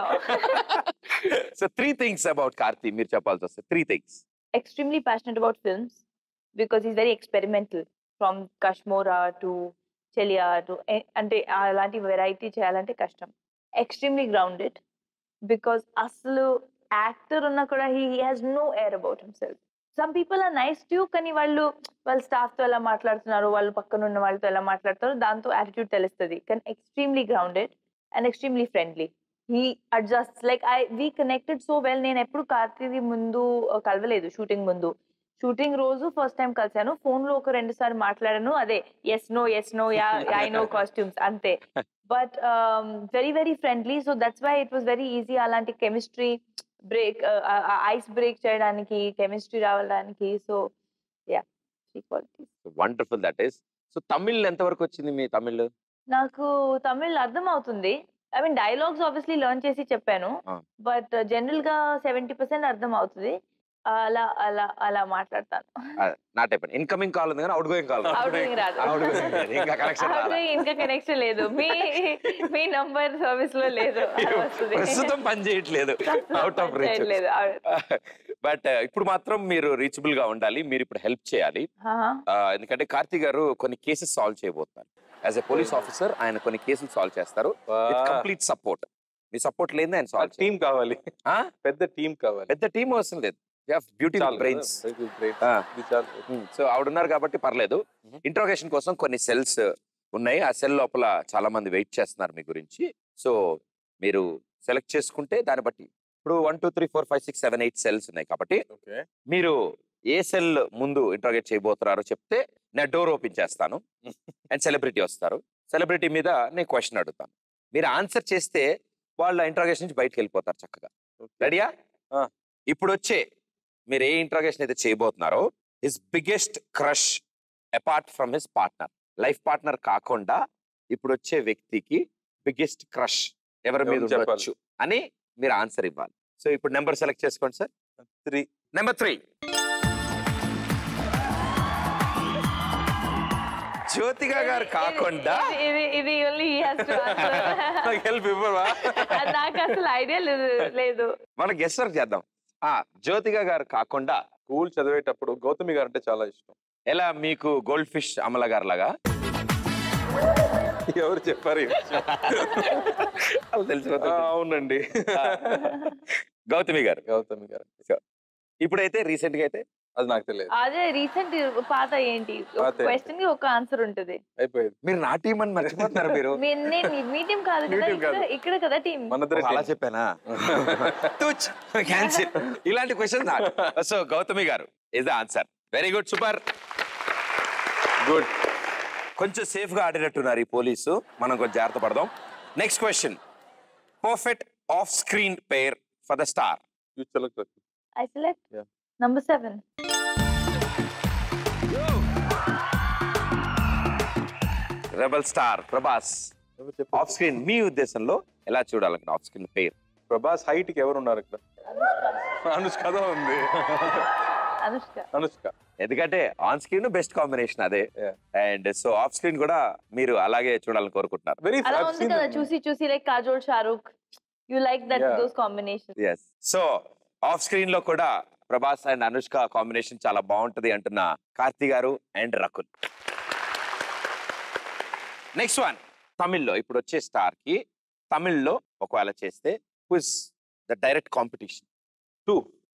[SPEAKER 1] so three things about Karthi మీరు చెప్పాల్సి వస్తే three things
[SPEAKER 5] extremely passionate about films because he's very experimental from Kashmora to Chelia to eh, అంటే అలాంటి వెరైటీ చేయాలంటే కష్టం ఎక్స్ట్రీమ్లీ గ్రౌండెడ్ బికాస్ అసలు యాక్టర్ ఉన్నా కూడా he has no air about himself some people are nice too కానీ వాళ్ళు వాళ్ళ staff తో ఎలా మాట్లాడుతున్నారు వాళ్ళు పక్కన ఉన్న వాళ్ళతో ఎలా మాట్లాడుతారో దాంతో యాటిట్యూడ్ తెలుస్తుంది కానీ extremely grounded and extremely friendly he adjust like I we connected so well నేను ఎప్పుడు కార్తీది ముందు uh, కలవలేదు షూటింగ్ ముందు షూటింగ్ రోజు ఫస్ట్ టైం కలిసాను ఫోన్ లో ఒక రెండు సార్లు మాట్లాడాను అదే yes no yes no yeah I know costumes అంతే but very very friendly so that's why it was very easy అలాంటి కెమిస్ట్రీ బ్రేక్ ఐస్ బ్రేక్ చేయడానికి కెమిస్ట్రీ రావడానికి so yeah qualities
[SPEAKER 1] wonderful that is so Tamil ఎంతవరకు వచ్చింది మీ తమిళ్
[SPEAKER 5] నాకు తమిళ్ అర్థం అవుతుంది I mean dialogues obviously learn చేసి చెప్పాను
[SPEAKER 1] Ah.
[SPEAKER 5] బట్ జనరల్ గా సెవెంటీ పర్సెంట్ అర్థం అవుతుంది అలా అలా అలా మాట్లాడతాను
[SPEAKER 1] నా టైప్ ఇన్కమింగ్ కాల్ ఉంది కానీ outgoing call
[SPEAKER 5] outgoing రాదు
[SPEAKER 1] అవుట్ గోయింగ్ ఇంకా కనెక్షన్
[SPEAKER 5] అవుట్ గోయింగ్ ఇంకా కనెక్షన్ లేదు మీ మీ నంబర్ సర్వీస్ లో లేదు అలా వస్తుంది
[SPEAKER 1] ప్రస్తుతం పని చేయట్లేదు అవుట్ ఆఫ్ రీచ్
[SPEAKER 5] లేదు
[SPEAKER 1] బట్ ఇప్పుడు మాత్రం మీరు రీచబుల్ గా ఉండాలి మీరు ఇప్పుడు హెల్ప్ చేయాలి ఆ, ఎందుకంటే కార్తీ గారు కొన్ని కేసెస్ సాల్వ్ చేయబోతున్నారు యాజ్ ఎ పోలీస్ ఆఫీసర్ ఆయన కొన్ని కేసులు సాల్వ్ చేస్తారు కంప్లీట్ సపోర్ట్ మీ సపోర్ట్ లేదు ఆయన సాల్వ్
[SPEAKER 3] టీం కావాలి పెద్ద టీం కావాలి
[SPEAKER 1] పెద్ద టీం అవసరం లేదు బ్యూటీ
[SPEAKER 3] చాలు
[SPEAKER 1] బ్రెయిన్స్
[SPEAKER 3] కదా, very great.
[SPEAKER 1] ఆ.
[SPEAKER 3] ఇది చాలు.
[SPEAKER 1] సో ఆవిడ ఉన్నారు కాబట్టి పర్లేదు
[SPEAKER 3] Mhm.
[SPEAKER 1] ఇంట్రోగేషన్ కోసం కొన్ని సెల్స్ ఉన్నాయి ఆ సెల్ లోపల చాలా మంది వెయిట్ చేస్తున్నారు మీ గురించి సో మీరు సెలెక్ట్ చేసుకుంటే దాన్ని బట్టి ఇప్పుడు one two three four five six seven eight cells ఉన్నాయి కాబట్టి
[SPEAKER 3] Okay.
[SPEAKER 1] మీరు ఏ సెల్ ముందు ఇంట్రోగేట్ చేయబోతున్నారో చెప్తే నేను డోర్ ఓపెన్ చేస్తాను అండ్ సెలబ్రిటీ వస్తారు సెలబ్రిటీ మీద నేను క్వశ్చన్ అడుగుతాను మీరు ఆన్సర్ చేస్తే వాళ్ళ ఇంట్రోగేషన్ నుంచి బయటకు వెళ్ళిపోతారు చక్కగా
[SPEAKER 3] Okay.
[SPEAKER 1] రెడీయా
[SPEAKER 3] ఆ.
[SPEAKER 1] ఇప్పుడు వచ్చే మీరు ఏ ఇంట్రోగేషన్ అయితే చేయబోతున్నారో his biggest crush apart from his partner life partner కాకుండా ఇప్పుడు వచ్చే వ్యక్తికి బిగ్గెస్ట్ క్రష్ ఎవరి మీద
[SPEAKER 3] ఎవరు చెప్పాలి?
[SPEAKER 1] ఉండొచ్చు అని మీరు ఆన్సర్ ఇవ్వాలి సో ఇప్పుడు నెంబర్ సెలెక్ట్ చేసుకోండి సార్
[SPEAKER 3] త్రీ
[SPEAKER 1] నెంబర్ త్రీ జ్యోతిగా గారు కాకుండా
[SPEAKER 5] ఇది ఇది ఓన్లీ
[SPEAKER 3] నాకు హెల్ప్ ఇవ్వవా
[SPEAKER 5] నాకు అసలు ఐడియా లేదు లేదు
[SPEAKER 1] మనం గెస్ట్ వర్క్ చేద్దాం ఆ జ్యోతిగా గారు కాకుండా
[SPEAKER 3] స్కూల్ చదివేటప్పుడు గౌతమి గారు అంటే చాలా ఇష్టం
[SPEAKER 1] ఎలా మీకు గోల్డ్ ఫిష్ అమల గారు లాగా
[SPEAKER 3] ఎవరు చెప్పారు ఈ విషయం? ఆ,
[SPEAKER 1] తెలిసిపోతుంది
[SPEAKER 3] అవునండి
[SPEAKER 1] గౌతమి గారు
[SPEAKER 3] గౌతమి గారు
[SPEAKER 1] ఇప్పుడైతే రీసెంట్ గా అయితే
[SPEAKER 3] అది నాకు తెలియదు
[SPEAKER 5] అదే రీసెంట్ పాత ఏంటి
[SPEAKER 3] పాత ఏంటి?
[SPEAKER 5] క్వశ్చన్ కి ఒక ఆన్సర్ ఉంటది
[SPEAKER 3] అయిపోయింది
[SPEAKER 1] మీరు నా టీం అని మర్చిపోతున్నారు మీరు
[SPEAKER 5] మీ- నేను మీ టీం కాదు
[SPEAKER 3] మీ
[SPEAKER 5] కదా
[SPEAKER 3] team కాదు.
[SPEAKER 5] ఇక్కడ ఇక్కడ కదా టీం
[SPEAKER 3] మన
[SPEAKER 1] అలా చెప్పానా తుచ్ క్యాన్సిల్ ఇలాంటి question so Gautami garu is the answer very good super
[SPEAKER 3] good
[SPEAKER 1] కొంచెం సేఫ్ గా ఆడినట్టున్నారు ఈ పోలీసు మనం కొంచెం జాగ్రత్త పడదాం next question perfect off screen pair for the star
[SPEAKER 5] I select
[SPEAKER 3] Yeah.
[SPEAKER 5] Number seven
[SPEAKER 1] rebel star Prabhas off screen మీ ఉద్దేశంలో ఎలా చూడాలనుకున్నా off screen pair
[SPEAKER 3] Prabhas height కి ఎవరు ఉన్నారు ఇక్కడ అనుష్కదా ఉంది
[SPEAKER 5] అనుష్క
[SPEAKER 3] అనుష్క
[SPEAKER 1] ఎందుకంటే ఆన్ స్క్రీన్ బెస్ట్ కాంబినేషన్ అదే
[SPEAKER 3] Yeah.
[SPEAKER 1] And so off screen కూడా మీరు అలాగే చూడాలని కోరుకుంటున్నారు
[SPEAKER 3] వెరీ
[SPEAKER 5] అలా ఉంది కదా చూసి చూసి like Kajol Shahrukh you like that
[SPEAKER 3] Yeah.
[SPEAKER 5] Those combination
[SPEAKER 1] yes so off screen లో కూడా ప్రభాస్ అండ్ అనుష్క కాంబినేషన్ చాలా బాగుంటది అంటున్న కార్తీ గారు అండ్ రకుల్ నెక్స్ట్ వన్ తమిళ్లో ఇప్పుడు వచ్చే స్టార్ కి తమిళ్లో ఒకవేళ చేస్తే who's the direct competition to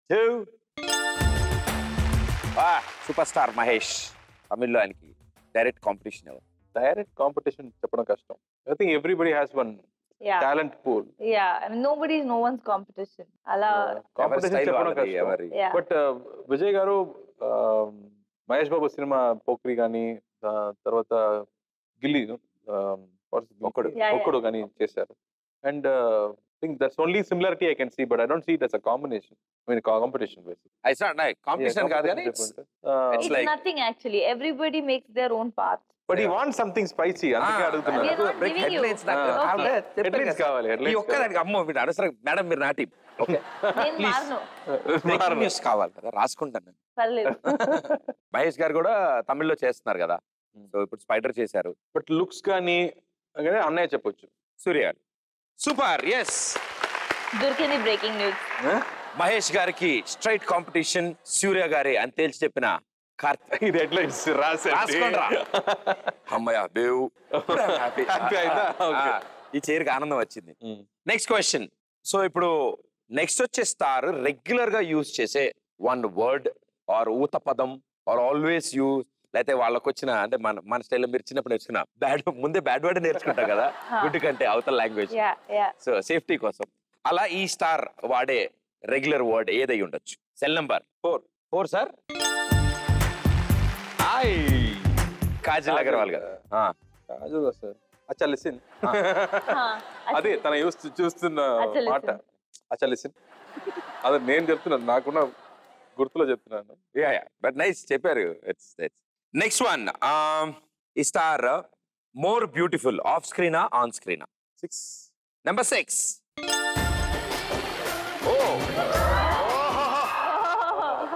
[SPEAKER 1] super star Mahesh తమిళ్లో ఆయనకి డైరెక్ట్ కాంపిటీషన్ ఎవరు
[SPEAKER 3] డైరెక్ట్ కాంపిటీషన్ చెప్పడం కష్టం I think everybody has one
[SPEAKER 5] yeah
[SPEAKER 3] talent pool
[SPEAKER 5] yeah nobody no one's competition అలా
[SPEAKER 1] ఎవరి
[SPEAKER 3] కాంపిటీషన్
[SPEAKER 1] style
[SPEAKER 3] చెప్పడం
[SPEAKER 1] వాళ్ళది,
[SPEAKER 3] కష్టం
[SPEAKER 1] ఎవరి
[SPEAKER 5] Yeah.
[SPEAKER 3] బట్ విజయ్ గారు ఆ, మహేష్ బాబు సినిమా పోక్రి కానీ తర్వాత గిల్లి ఆ, what's it?
[SPEAKER 1] ఒక్కడు.
[SPEAKER 5] Yeah, yeah.
[SPEAKER 3] ఒక్కడు కానీ చేశారు and think that's only similarity I can see but I don't see it as a combination I mean competition
[SPEAKER 1] it's not competition కాదు కానీ it's-
[SPEAKER 5] it's
[SPEAKER 1] like-
[SPEAKER 5] nothing actually everybody makes their own path
[SPEAKER 3] but ఈ want something spicy అందుకే
[SPEAKER 1] Ah,
[SPEAKER 3] అడుగుతున్నాను
[SPEAKER 5] We are not
[SPEAKER 1] break
[SPEAKER 5] giving you.
[SPEAKER 1] headlines నాకు
[SPEAKER 3] Ah.
[SPEAKER 1] కావాలంటే
[SPEAKER 5] Okay.
[SPEAKER 1] చెప్పాను
[SPEAKER 3] Headlines
[SPEAKER 1] కదా.
[SPEAKER 3] కావాలి,
[SPEAKER 1] ఈ
[SPEAKER 3] headlines
[SPEAKER 1] ఒక్కదానికి అమ్మో మీరు అనవసరం మేడం మీరు నా టీం ఓకే
[SPEAKER 5] నేను
[SPEAKER 1] Please.
[SPEAKER 5] మారను
[SPEAKER 1] బ్రేకింగ్ న్యూస్ కావాలి కదా రాసుకుంటాను నేను
[SPEAKER 5] పర్లేదు
[SPEAKER 1] మహేష్ గారు కూడా తమిళ్లో చేస్తున్నారు కదా సో ఇప్పుడు స్పైడర్ చేశారు
[SPEAKER 3] బట్ లుక్స్ కానీ అంటే అన్నయ్య చెప్పొచ్చు
[SPEAKER 1] సూర్య గారు సూపర్ ఎస్
[SPEAKER 5] దొరికింది బ్రేకింగ్ న్యూస్
[SPEAKER 1] మహేష్ గారికి స్ట్రైట్ కాంపిటీషన్ సూర్య గారి అని తేల్చి చెప్పిన కార్తీక్
[SPEAKER 3] ఇది హెడ్లైన్స్
[SPEAKER 1] రాసుకోండిరా. అమ్మయ్య బేవు హ్యాపీ
[SPEAKER 3] Happy అయిందా? Okay.
[SPEAKER 1] ఈ చైర్కి ఆనందం వచ్చింది నెక్స్ట్ క్వశ్చన్ సో ఇప్పుడు నెక్స్ట్ వచ్చే స్టార్ రెగ్యులర్ గా యూజ్ చేసే వన్ వర్డ్ ఆర్ ఊత పదం ఆర్ ఆల్వేస్ యూజ్ లేకపోతే వాళ్ళకి వచ్చిన అంటే మన మన స్టైల్లో మీరు చిన్నప్పుడు నేర్చుకున్న బ్యాడ్ ముందే బ్యాడ్ వర్డ్ నేర్చుకుంటాం కదా గుడ్ కంటే అవతల language
[SPEAKER 5] yeah yeah
[SPEAKER 1] so safety కోసం అలా ఈ స్టార్ వాడే రెగ్యులర్ వర్డ్ ఏదై ఉండొచ్చు cell number four four sir hi Kajal Agarwal garu ఆ,
[SPEAKER 3] సార్ అచ్చా లిసిన్
[SPEAKER 5] హా,
[SPEAKER 3] అదే తన యూస్ చూస్తున్న
[SPEAKER 5] అచ్చా,
[SPEAKER 3] మాట
[SPEAKER 5] listen.
[SPEAKER 3] అచ్చా లిసిన్ అదే నేను చెప్తున్నాను నాకున్న గుర్తులో చెప్తున్నాను
[SPEAKER 1] యా యా బట్ నైస్ చెప్పారు ఇట్స్ నెక్స్ట్ వన్ ఈ స్టార్ మోర్ బ్యూటిఫుల్ ఆఫ్ స్క్రీనా ఆన్ స్క్రీనా
[SPEAKER 3] సిక్స్
[SPEAKER 1] నెంబర్ సిక్స్ ఓ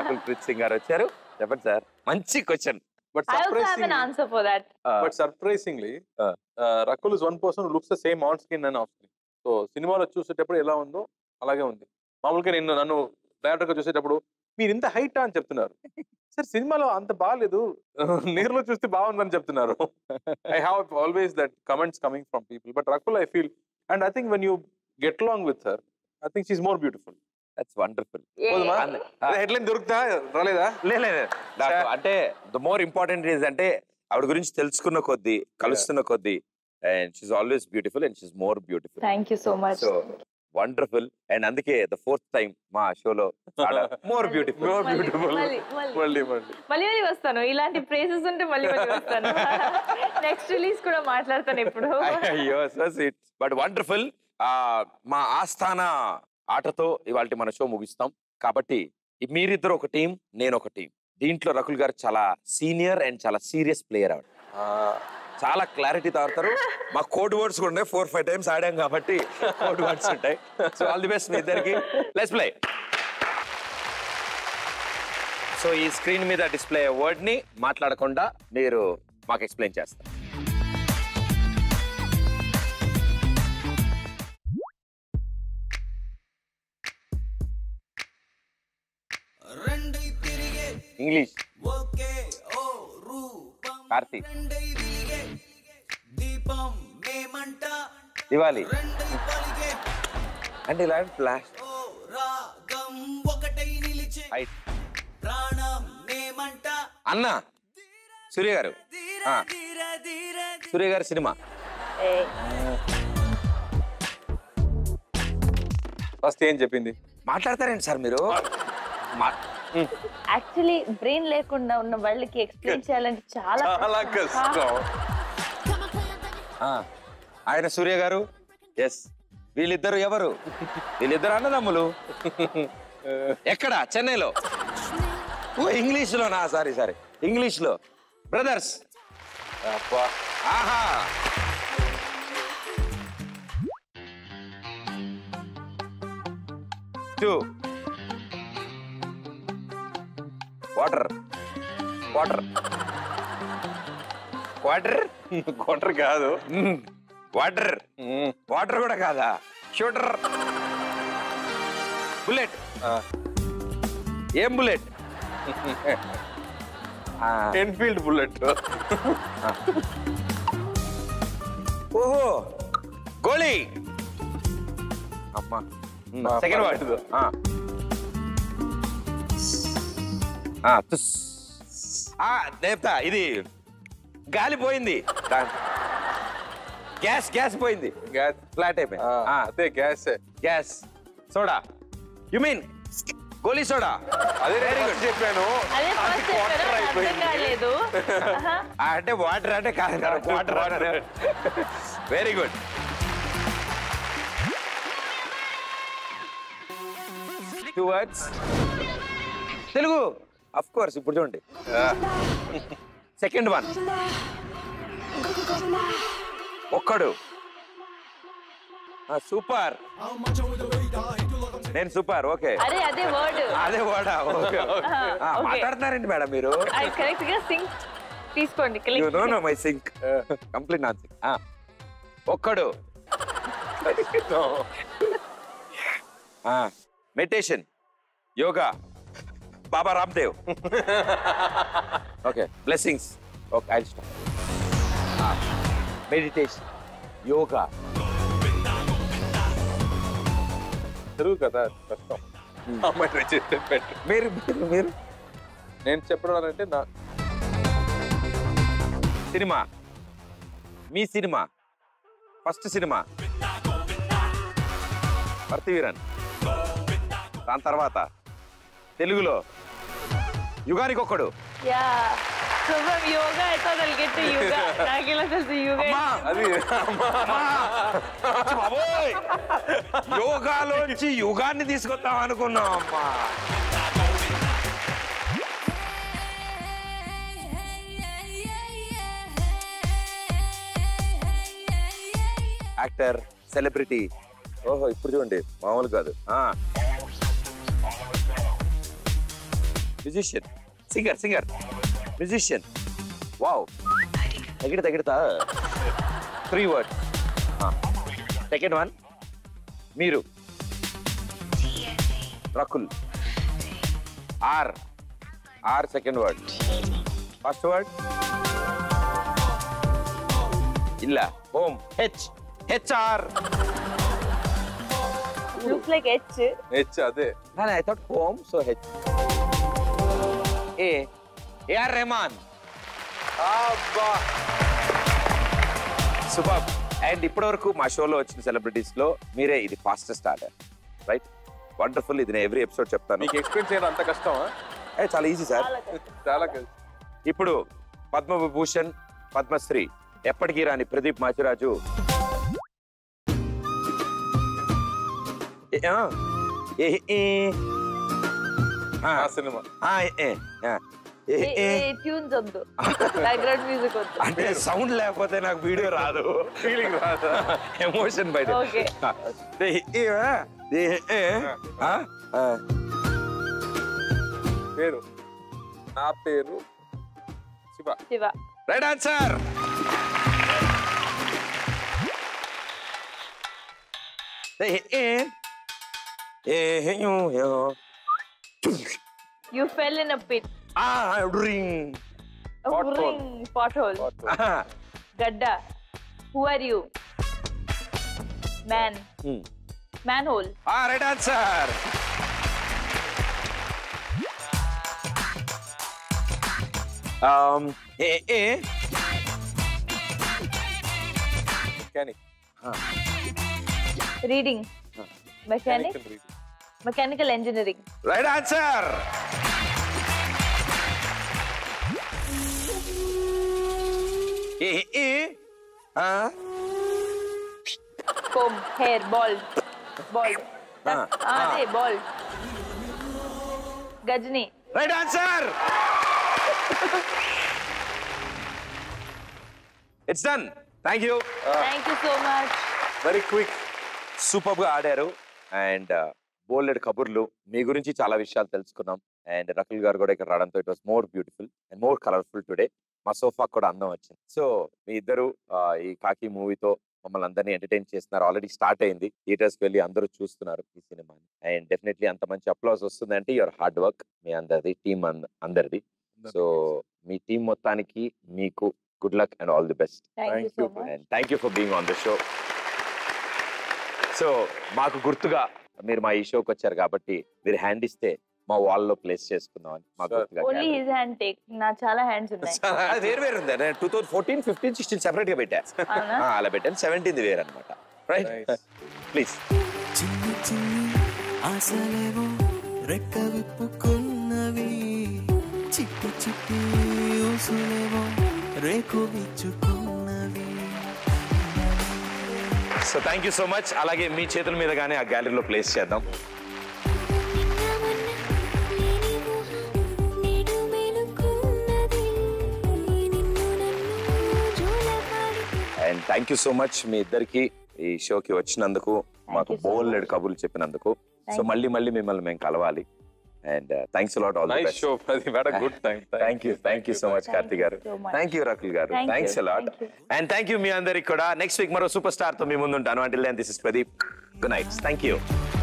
[SPEAKER 1] రకుల్ ప్రీత్ సింగ్ గారు వచ్చారు చెప్పండి సార్ మంచి question
[SPEAKER 3] but
[SPEAKER 5] I also have an
[SPEAKER 3] surprising
[SPEAKER 5] answer for that.
[SPEAKER 3] But surprisingly
[SPEAKER 1] Ah.
[SPEAKER 3] Rakul is one person looks the same on screen and off screen so సినిమాలో చూసేటప్పుడు ఎలా ఉందో అలాగే ఉంది మామూలుగా నేను నన్ను డైరెక్టర్ గా చూసేటప్పుడు మీరు ఇంత హైట్ అని చెప్తున్నారు సార్ సినిమాలో అంత బాగాలేదు నేరులో చూస్తే బాగుందని చెప్తున్నారు I have always that comments coming from people but Rakul I feel and I think when you get long with her I think she's more beautiful
[SPEAKER 1] that's wonderful
[SPEAKER 3] పోదుమా?
[SPEAKER 1] ఆ.
[SPEAKER 3] హెడ్లైన్ దొరుకుతా రాలేదా
[SPEAKER 1] లేదు అంటే ద మోర్ ఇంపార్టెంట్ ఈజ్ అంటే ఆవిడ గురించి తెలుసుకున్న కొద్దీ కలుస్తున్న కొద్దీ and she's always beautiful and she's more beautiful
[SPEAKER 5] Thank you so much.
[SPEAKER 1] So wonderful and అందుకే ద ఫోర్త్ టైం మా షోలో మోర్ బ్యూటిఫుల్
[SPEAKER 3] మోర్
[SPEAKER 5] మళ్ళీ,
[SPEAKER 3] బ్యూటిఫుల్
[SPEAKER 5] మళ్ళీ, మళ్ళీ.
[SPEAKER 3] మళ్ళీ మళ్ళీ
[SPEAKER 5] మళ్ళీ మళ్ళీ వస్తాను ఇలాంటి ప్లేసెస్ ఉంటే మళ్ళీ మళ్ళీ వస్తాను నెక్స్ట్ రిలీజ్ కూడా మాట్లాడతాను ఇప్పుడు
[SPEAKER 1] అయ్యో సో స్వీట్ బట్ వండర్ఫుల్ మా ఆస్థాన ఆటతో ఇవాళ మన షో ముగిస్తాం కాబట్టి ఈ మీరిద్దరు ఒక టీం నేను ఒక టీం దీంట్లో రకుల్ గారు చాలా సీనియర్ అండ్ చాలా సీరియస్ ప్లేయర్ ఆవిడ చాలా క్లారిటీ తాగుతారు మా కోడ్ వర్డ్స్ కూడా ఉన్నాయి ఫోర్ ఫైవ్ టైమ్స్ ఆడాం కాబట్టి కోడ్ వర్డ్స్ ఉంటాయి సో ఆల్ ది బెస్ట్ మీ ఇద్దరికి లెట్స్ ప్లే సో ఈ స్క్రీన్ మీద డిస్ప్లే వర్డ్ ని మాట్లాడకుండా మీరు మాకు ఎక్స్ప్లెయిన్ చేస్తారు ఇంగ్లీష్ కార్తీక్ దివాలి అంటే ఇలాంటి ఫ్లాష్ హైట్ అన్న సూర్య గారు ఆ. సూర్య గారి సినిమా
[SPEAKER 3] ఫస్ట్ ఏం చెప్పింది
[SPEAKER 1] మాట్లాడతారండి సార్ మీరు మా-
[SPEAKER 5] యాక్చువల్లీ బ్రెయిన్ లేకుండా ఉన్న వాళ్ళకి ఎక్స్ప్లెయిన్ చేయాలంటే చాలా
[SPEAKER 3] చాలా కష్టం
[SPEAKER 1] ఆ, ఆయన సూర్య గారు ఎస్ వీళ్ళిద్దరు ఎవరు వీళ్ళిద్దరు అన్నదమ్ములు ఎక్కడ చెన్నైలో ఓ ఇంగ్లీష్ లోనా సారీ సారీ ఇంగ్లీష్ లో బ్రదర్స్
[SPEAKER 3] అబ్బా
[SPEAKER 1] ఆహా two water water water
[SPEAKER 3] quarter కాదు
[SPEAKER 1] వాటర్
[SPEAKER 3] మ్మ్.
[SPEAKER 1] వాటర్ కూడా కాదా షూటర్ బుల్లెట్
[SPEAKER 3] ఆ,
[SPEAKER 1] ఏం బుల్లెట్
[SPEAKER 3] ఎన్ఫీల్డ్ బుల్లెట్
[SPEAKER 1] ఓహో గోళీ అమ్మా
[SPEAKER 3] ఆ,
[SPEAKER 1] సెకండ్ వర్డ్
[SPEAKER 3] పర్లేదు.
[SPEAKER 1] నేప్తా ఇది గాలి పోయింది గ్యాస్ గ్యాస్ పోయింది
[SPEAKER 3] గ్యాస్
[SPEAKER 1] ఫ్లాట్ అయిపోయింది ఆ,
[SPEAKER 3] అదే gas
[SPEAKER 1] gas soda you mean గోలీ సోడా
[SPEAKER 3] అదే
[SPEAKER 1] Very
[SPEAKER 3] నేను
[SPEAKER 1] good.
[SPEAKER 3] first చెప్పాను
[SPEAKER 5] అదే
[SPEAKER 3] అది
[SPEAKER 5] ఫస్ట్
[SPEAKER 3] quarter
[SPEAKER 5] చెప్పారు అర్థం
[SPEAKER 3] అయిపోయింది.
[SPEAKER 5] కాలేదు ఆహా.
[SPEAKER 1] ఆ, అంటే వాటర్ అంటే కాదు water water very good two words Telugu of course ఇప్పుడు చూడండి సెకండ్ వన్ ఒక్కడు సూపర్ నేను సూపర్ ఓకే
[SPEAKER 5] అదే అదే వర్డ్
[SPEAKER 1] అదే వాడా ఓకే
[SPEAKER 5] ఓకే
[SPEAKER 1] మాట్లాడుతున్నారండి మేడం మీరు
[SPEAKER 5] అది కరెక్ట్ గా సింక్ తీసుకోండి
[SPEAKER 1] you know
[SPEAKER 5] click.
[SPEAKER 1] No my sync complete non sync Okkadu meditation yoga Baba Ramdev okay blessings okay I stop meditation yoga
[SPEAKER 3] Telugu కదా కష్టం అమ్మాయి try చేస్తే better.
[SPEAKER 1] మీరు మీరు మీరు
[SPEAKER 3] నేను చెప్పడం అంటే నా
[SPEAKER 1] సినిమా మీ సినిమా ఫస్ట్ సినిమా భర్తీవీరన్ దాని తర్వాత తెలుగులో యుగానికి Okkadu
[SPEAKER 5] yeah so from yoga I thought I'll get to yoga నాకు ఇలా తెలుసు యోగా
[SPEAKER 1] అమ్మా
[SPEAKER 3] అది
[SPEAKER 1] అమ్మా! బాబోయ్! యోగాలోంచి యుగాన్ని తీసుకొద్దాం అనుకున్నాం అమ్మా యాక్టర్ సెలబ్రిటీ ఓహో ఇప్పుడు చూడండి మామూలు కాదు ఆ. Musician singer singer musician wow తగిడ తగిడతా త్రీ వర్డ్ సెకండ్ వన్ మీరు Rakul R R second word first word ಇಲ್ಲ home H H R
[SPEAKER 5] looks like H
[SPEAKER 3] H అదే
[SPEAKER 1] ನಾನು I thought home so H A A R Rahman సుబాబ్ అండ్ ఇప్పటివరకు మా షోలో వచ్చిన సెలబ్రిటీస్ లో మీరే ఇది ఫాస్టెస్ట్ ఆర్డర్ రైట్ వండర్ఫుల్ ఇది నేను ఎవ్రీ ఎపిసోడ్ చెప్తాను
[SPEAKER 3] మీకు ఎక్స్ప్లెయిన్ చేయడం అంత కష్టమా
[SPEAKER 1] ఏ, చాలా ఈజీ సార్
[SPEAKER 3] చాలా కష్టం.
[SPEAKER 1] ఇప్పుడు పద్మవిభూషణ్ పద్మశ్రీ ఎప్పటికీ రాని ప్రదీప్ మాచిరాజు ఏ, ఆ, ఏ, ఏ, ఆ,
[SPEAKER 3] ఆ సినిమా
[SPEAKER 1] ఆ, ఏ, ఆ, ఏ, ఏ.
[SPEAKER 5] ట్యూన్స్ వద్దు బ్యాక్గ్రౌండ్ మ్యూజిక్ వద్దు
[SPEAKER 1] అంటే సౌండ్ లేకపోతే నాకు వీడియో రాదు
[SPEAKER 3] ఫీలింగ్ రాదా
[SPEAKER 1] ఎమోషన్ బయట
[SPEAKER 5] Okay.
[SPEAKER 1] ఏ, ఏ, ఆ, ఏ, ఏ, ఆ, ఆ.
[SPEAKER 3] పేరు నా పేరు Shiva
[SPEAKER 5] Shiva
[SPEAKER 1] right answer
[SPEAKER 5] you fell in a pit
[SPEAKER 1] ring
[SPEAKER 3] Pothole.
[SPEAKER 5] Ring pothole గడ్డ who are you man manhole
[SPEAKER 1] right answer ఏ ఏ
[SPEAKER 3] mechanic
[SPEAKER 5] reading mechanic mechanical engineering
[SPEAKER 1] right answer ఏ ఏ ఆ
[SPEAKER 5] comb hair ball ball
[SPEAKER 1] Ah,
[SPEAKER 5] అదే ball Ghajini
[SPEAKER 1] right answer it's done thank you
[SPEAKER 5] thank you so much
[SPEAKER 3] very quick
[SPEAKER 1] super గా ఆడారు and bolded కబుర్లు మీ గురించి చాలా విషయాలు తెలుసుకున్నాం అండ్ రకుల్ గారు కూడా ఇక్కడ రావడంతో it was more beautiful and more colourful today మా సోఫా కూడా అందం వచ్చింది సో మీ ఇద్దరు ఆ, ఈ కాకి మూవీతో మమ్మల్ని అందరినీ ఎంటర్టైన్ చేస్తున్నారు ఆల్రెడీ స్టార్ట్ అయింది థియేటర్స్ వెళ్ళి అందరూ చూస్తున్నారు ఈ సినిమాని అండ్ డెఫినెట్లీ అంత మంచి అప్లాస్ వస్తుందంటే యువర్ హార్డ్ వర్క్ మీ అందరిది టీమ్ అందరిది సో మీ టీం మొత్తానికి మీకు good luck and all the best
[SPEAKER 5] thank you
[SPEAKER 3] Thank
[SPEAKER 5] so
[SPEAKER 3] you,
[SPEAKER 5] much
[SPEAKER 1] and thank you for being on the show so మాకు గుర్తుగా మీరు మా ఈ షోకి వచ్చారు కాబట్టి మీరు హ్యాండ్ ఇస్తే మా వాల్ లో ప్లేస్ చేసుకుందాం అని మా
[SPEAKER 3] Sure.
[SPEAKER 1] గుర్తుగా
[SPEAKER 5] ఓన్లీ హిజ్ హ్యాండ్ టేక్ నా చాలా హ్యాండ్స్ ఉన్నాయి
[SPEAKER 1] అది వేరు వేరు ఉంది నేను two thousand fourteen fifteen sixteen separate గా పెట్టా
[SPEAKER 5] అవునా?
[SPEAKER 1] ఆ, అలా పెట్టాను సెవెంటీన్ వేరు అనమాట రైట్
[SPEAKER 3] Nice.
[SPEAKER 1] ప్లీజ్
[SPEAKER 4] చిన్ని చిన్ని ఆశలేవో రెక్క విప్పుకున్నవి చిట్టి చిట్టి ఊసులేవో రేకు విచ్చుకున్నవి
[SPEAKER 1] so thank you so much అలాగే మీ చేతుల మీద కానీ ఆ గ్యాలరీలో ప్లేస్ చేద్దాం
[SPEAKER 2] నేడు మేలుకున్నది నిన్ను నన్ను జోలపాడి
[SPEAKER 1] and thank you so much మీ ఇద్దరికి ఈ షోకి వచ్చినందుకు మాకు
[SPEAKER 5] you so
[SPEAKER 1] బోల్డ్ కబుర్లు చెప్పినందుకు సో
[SPEAKER 5] Thank you.
[SPEAKER 1] మళ్ళీ మళ్ళీ మిమ్మల్ని మేము కలవాలి and thanks lot all
[SPEAKER 3] nice show అది వేడ good time
[SPEAKER 1] thank you thank you so much
[SPEAKER 5] Thank
[SPEAKER 1] Karthi
[SPEAKER 5] you
[SPEAKER 1] garu
[SPEAKER 5] so much.
[SPEAKER 1] Thank you Rakul garu
[SPEAKER 5] Thank you.
[SPEAKER 1] Thanks a lot
[SPEAKER 5] Thank you.
[SPEAKER 1] And thank you మీ అందరికి కూడా నెక్స్ట్ వీక్ మరో super star తో మీ ముందుంటాను అంటే this is Pradeep good night thank you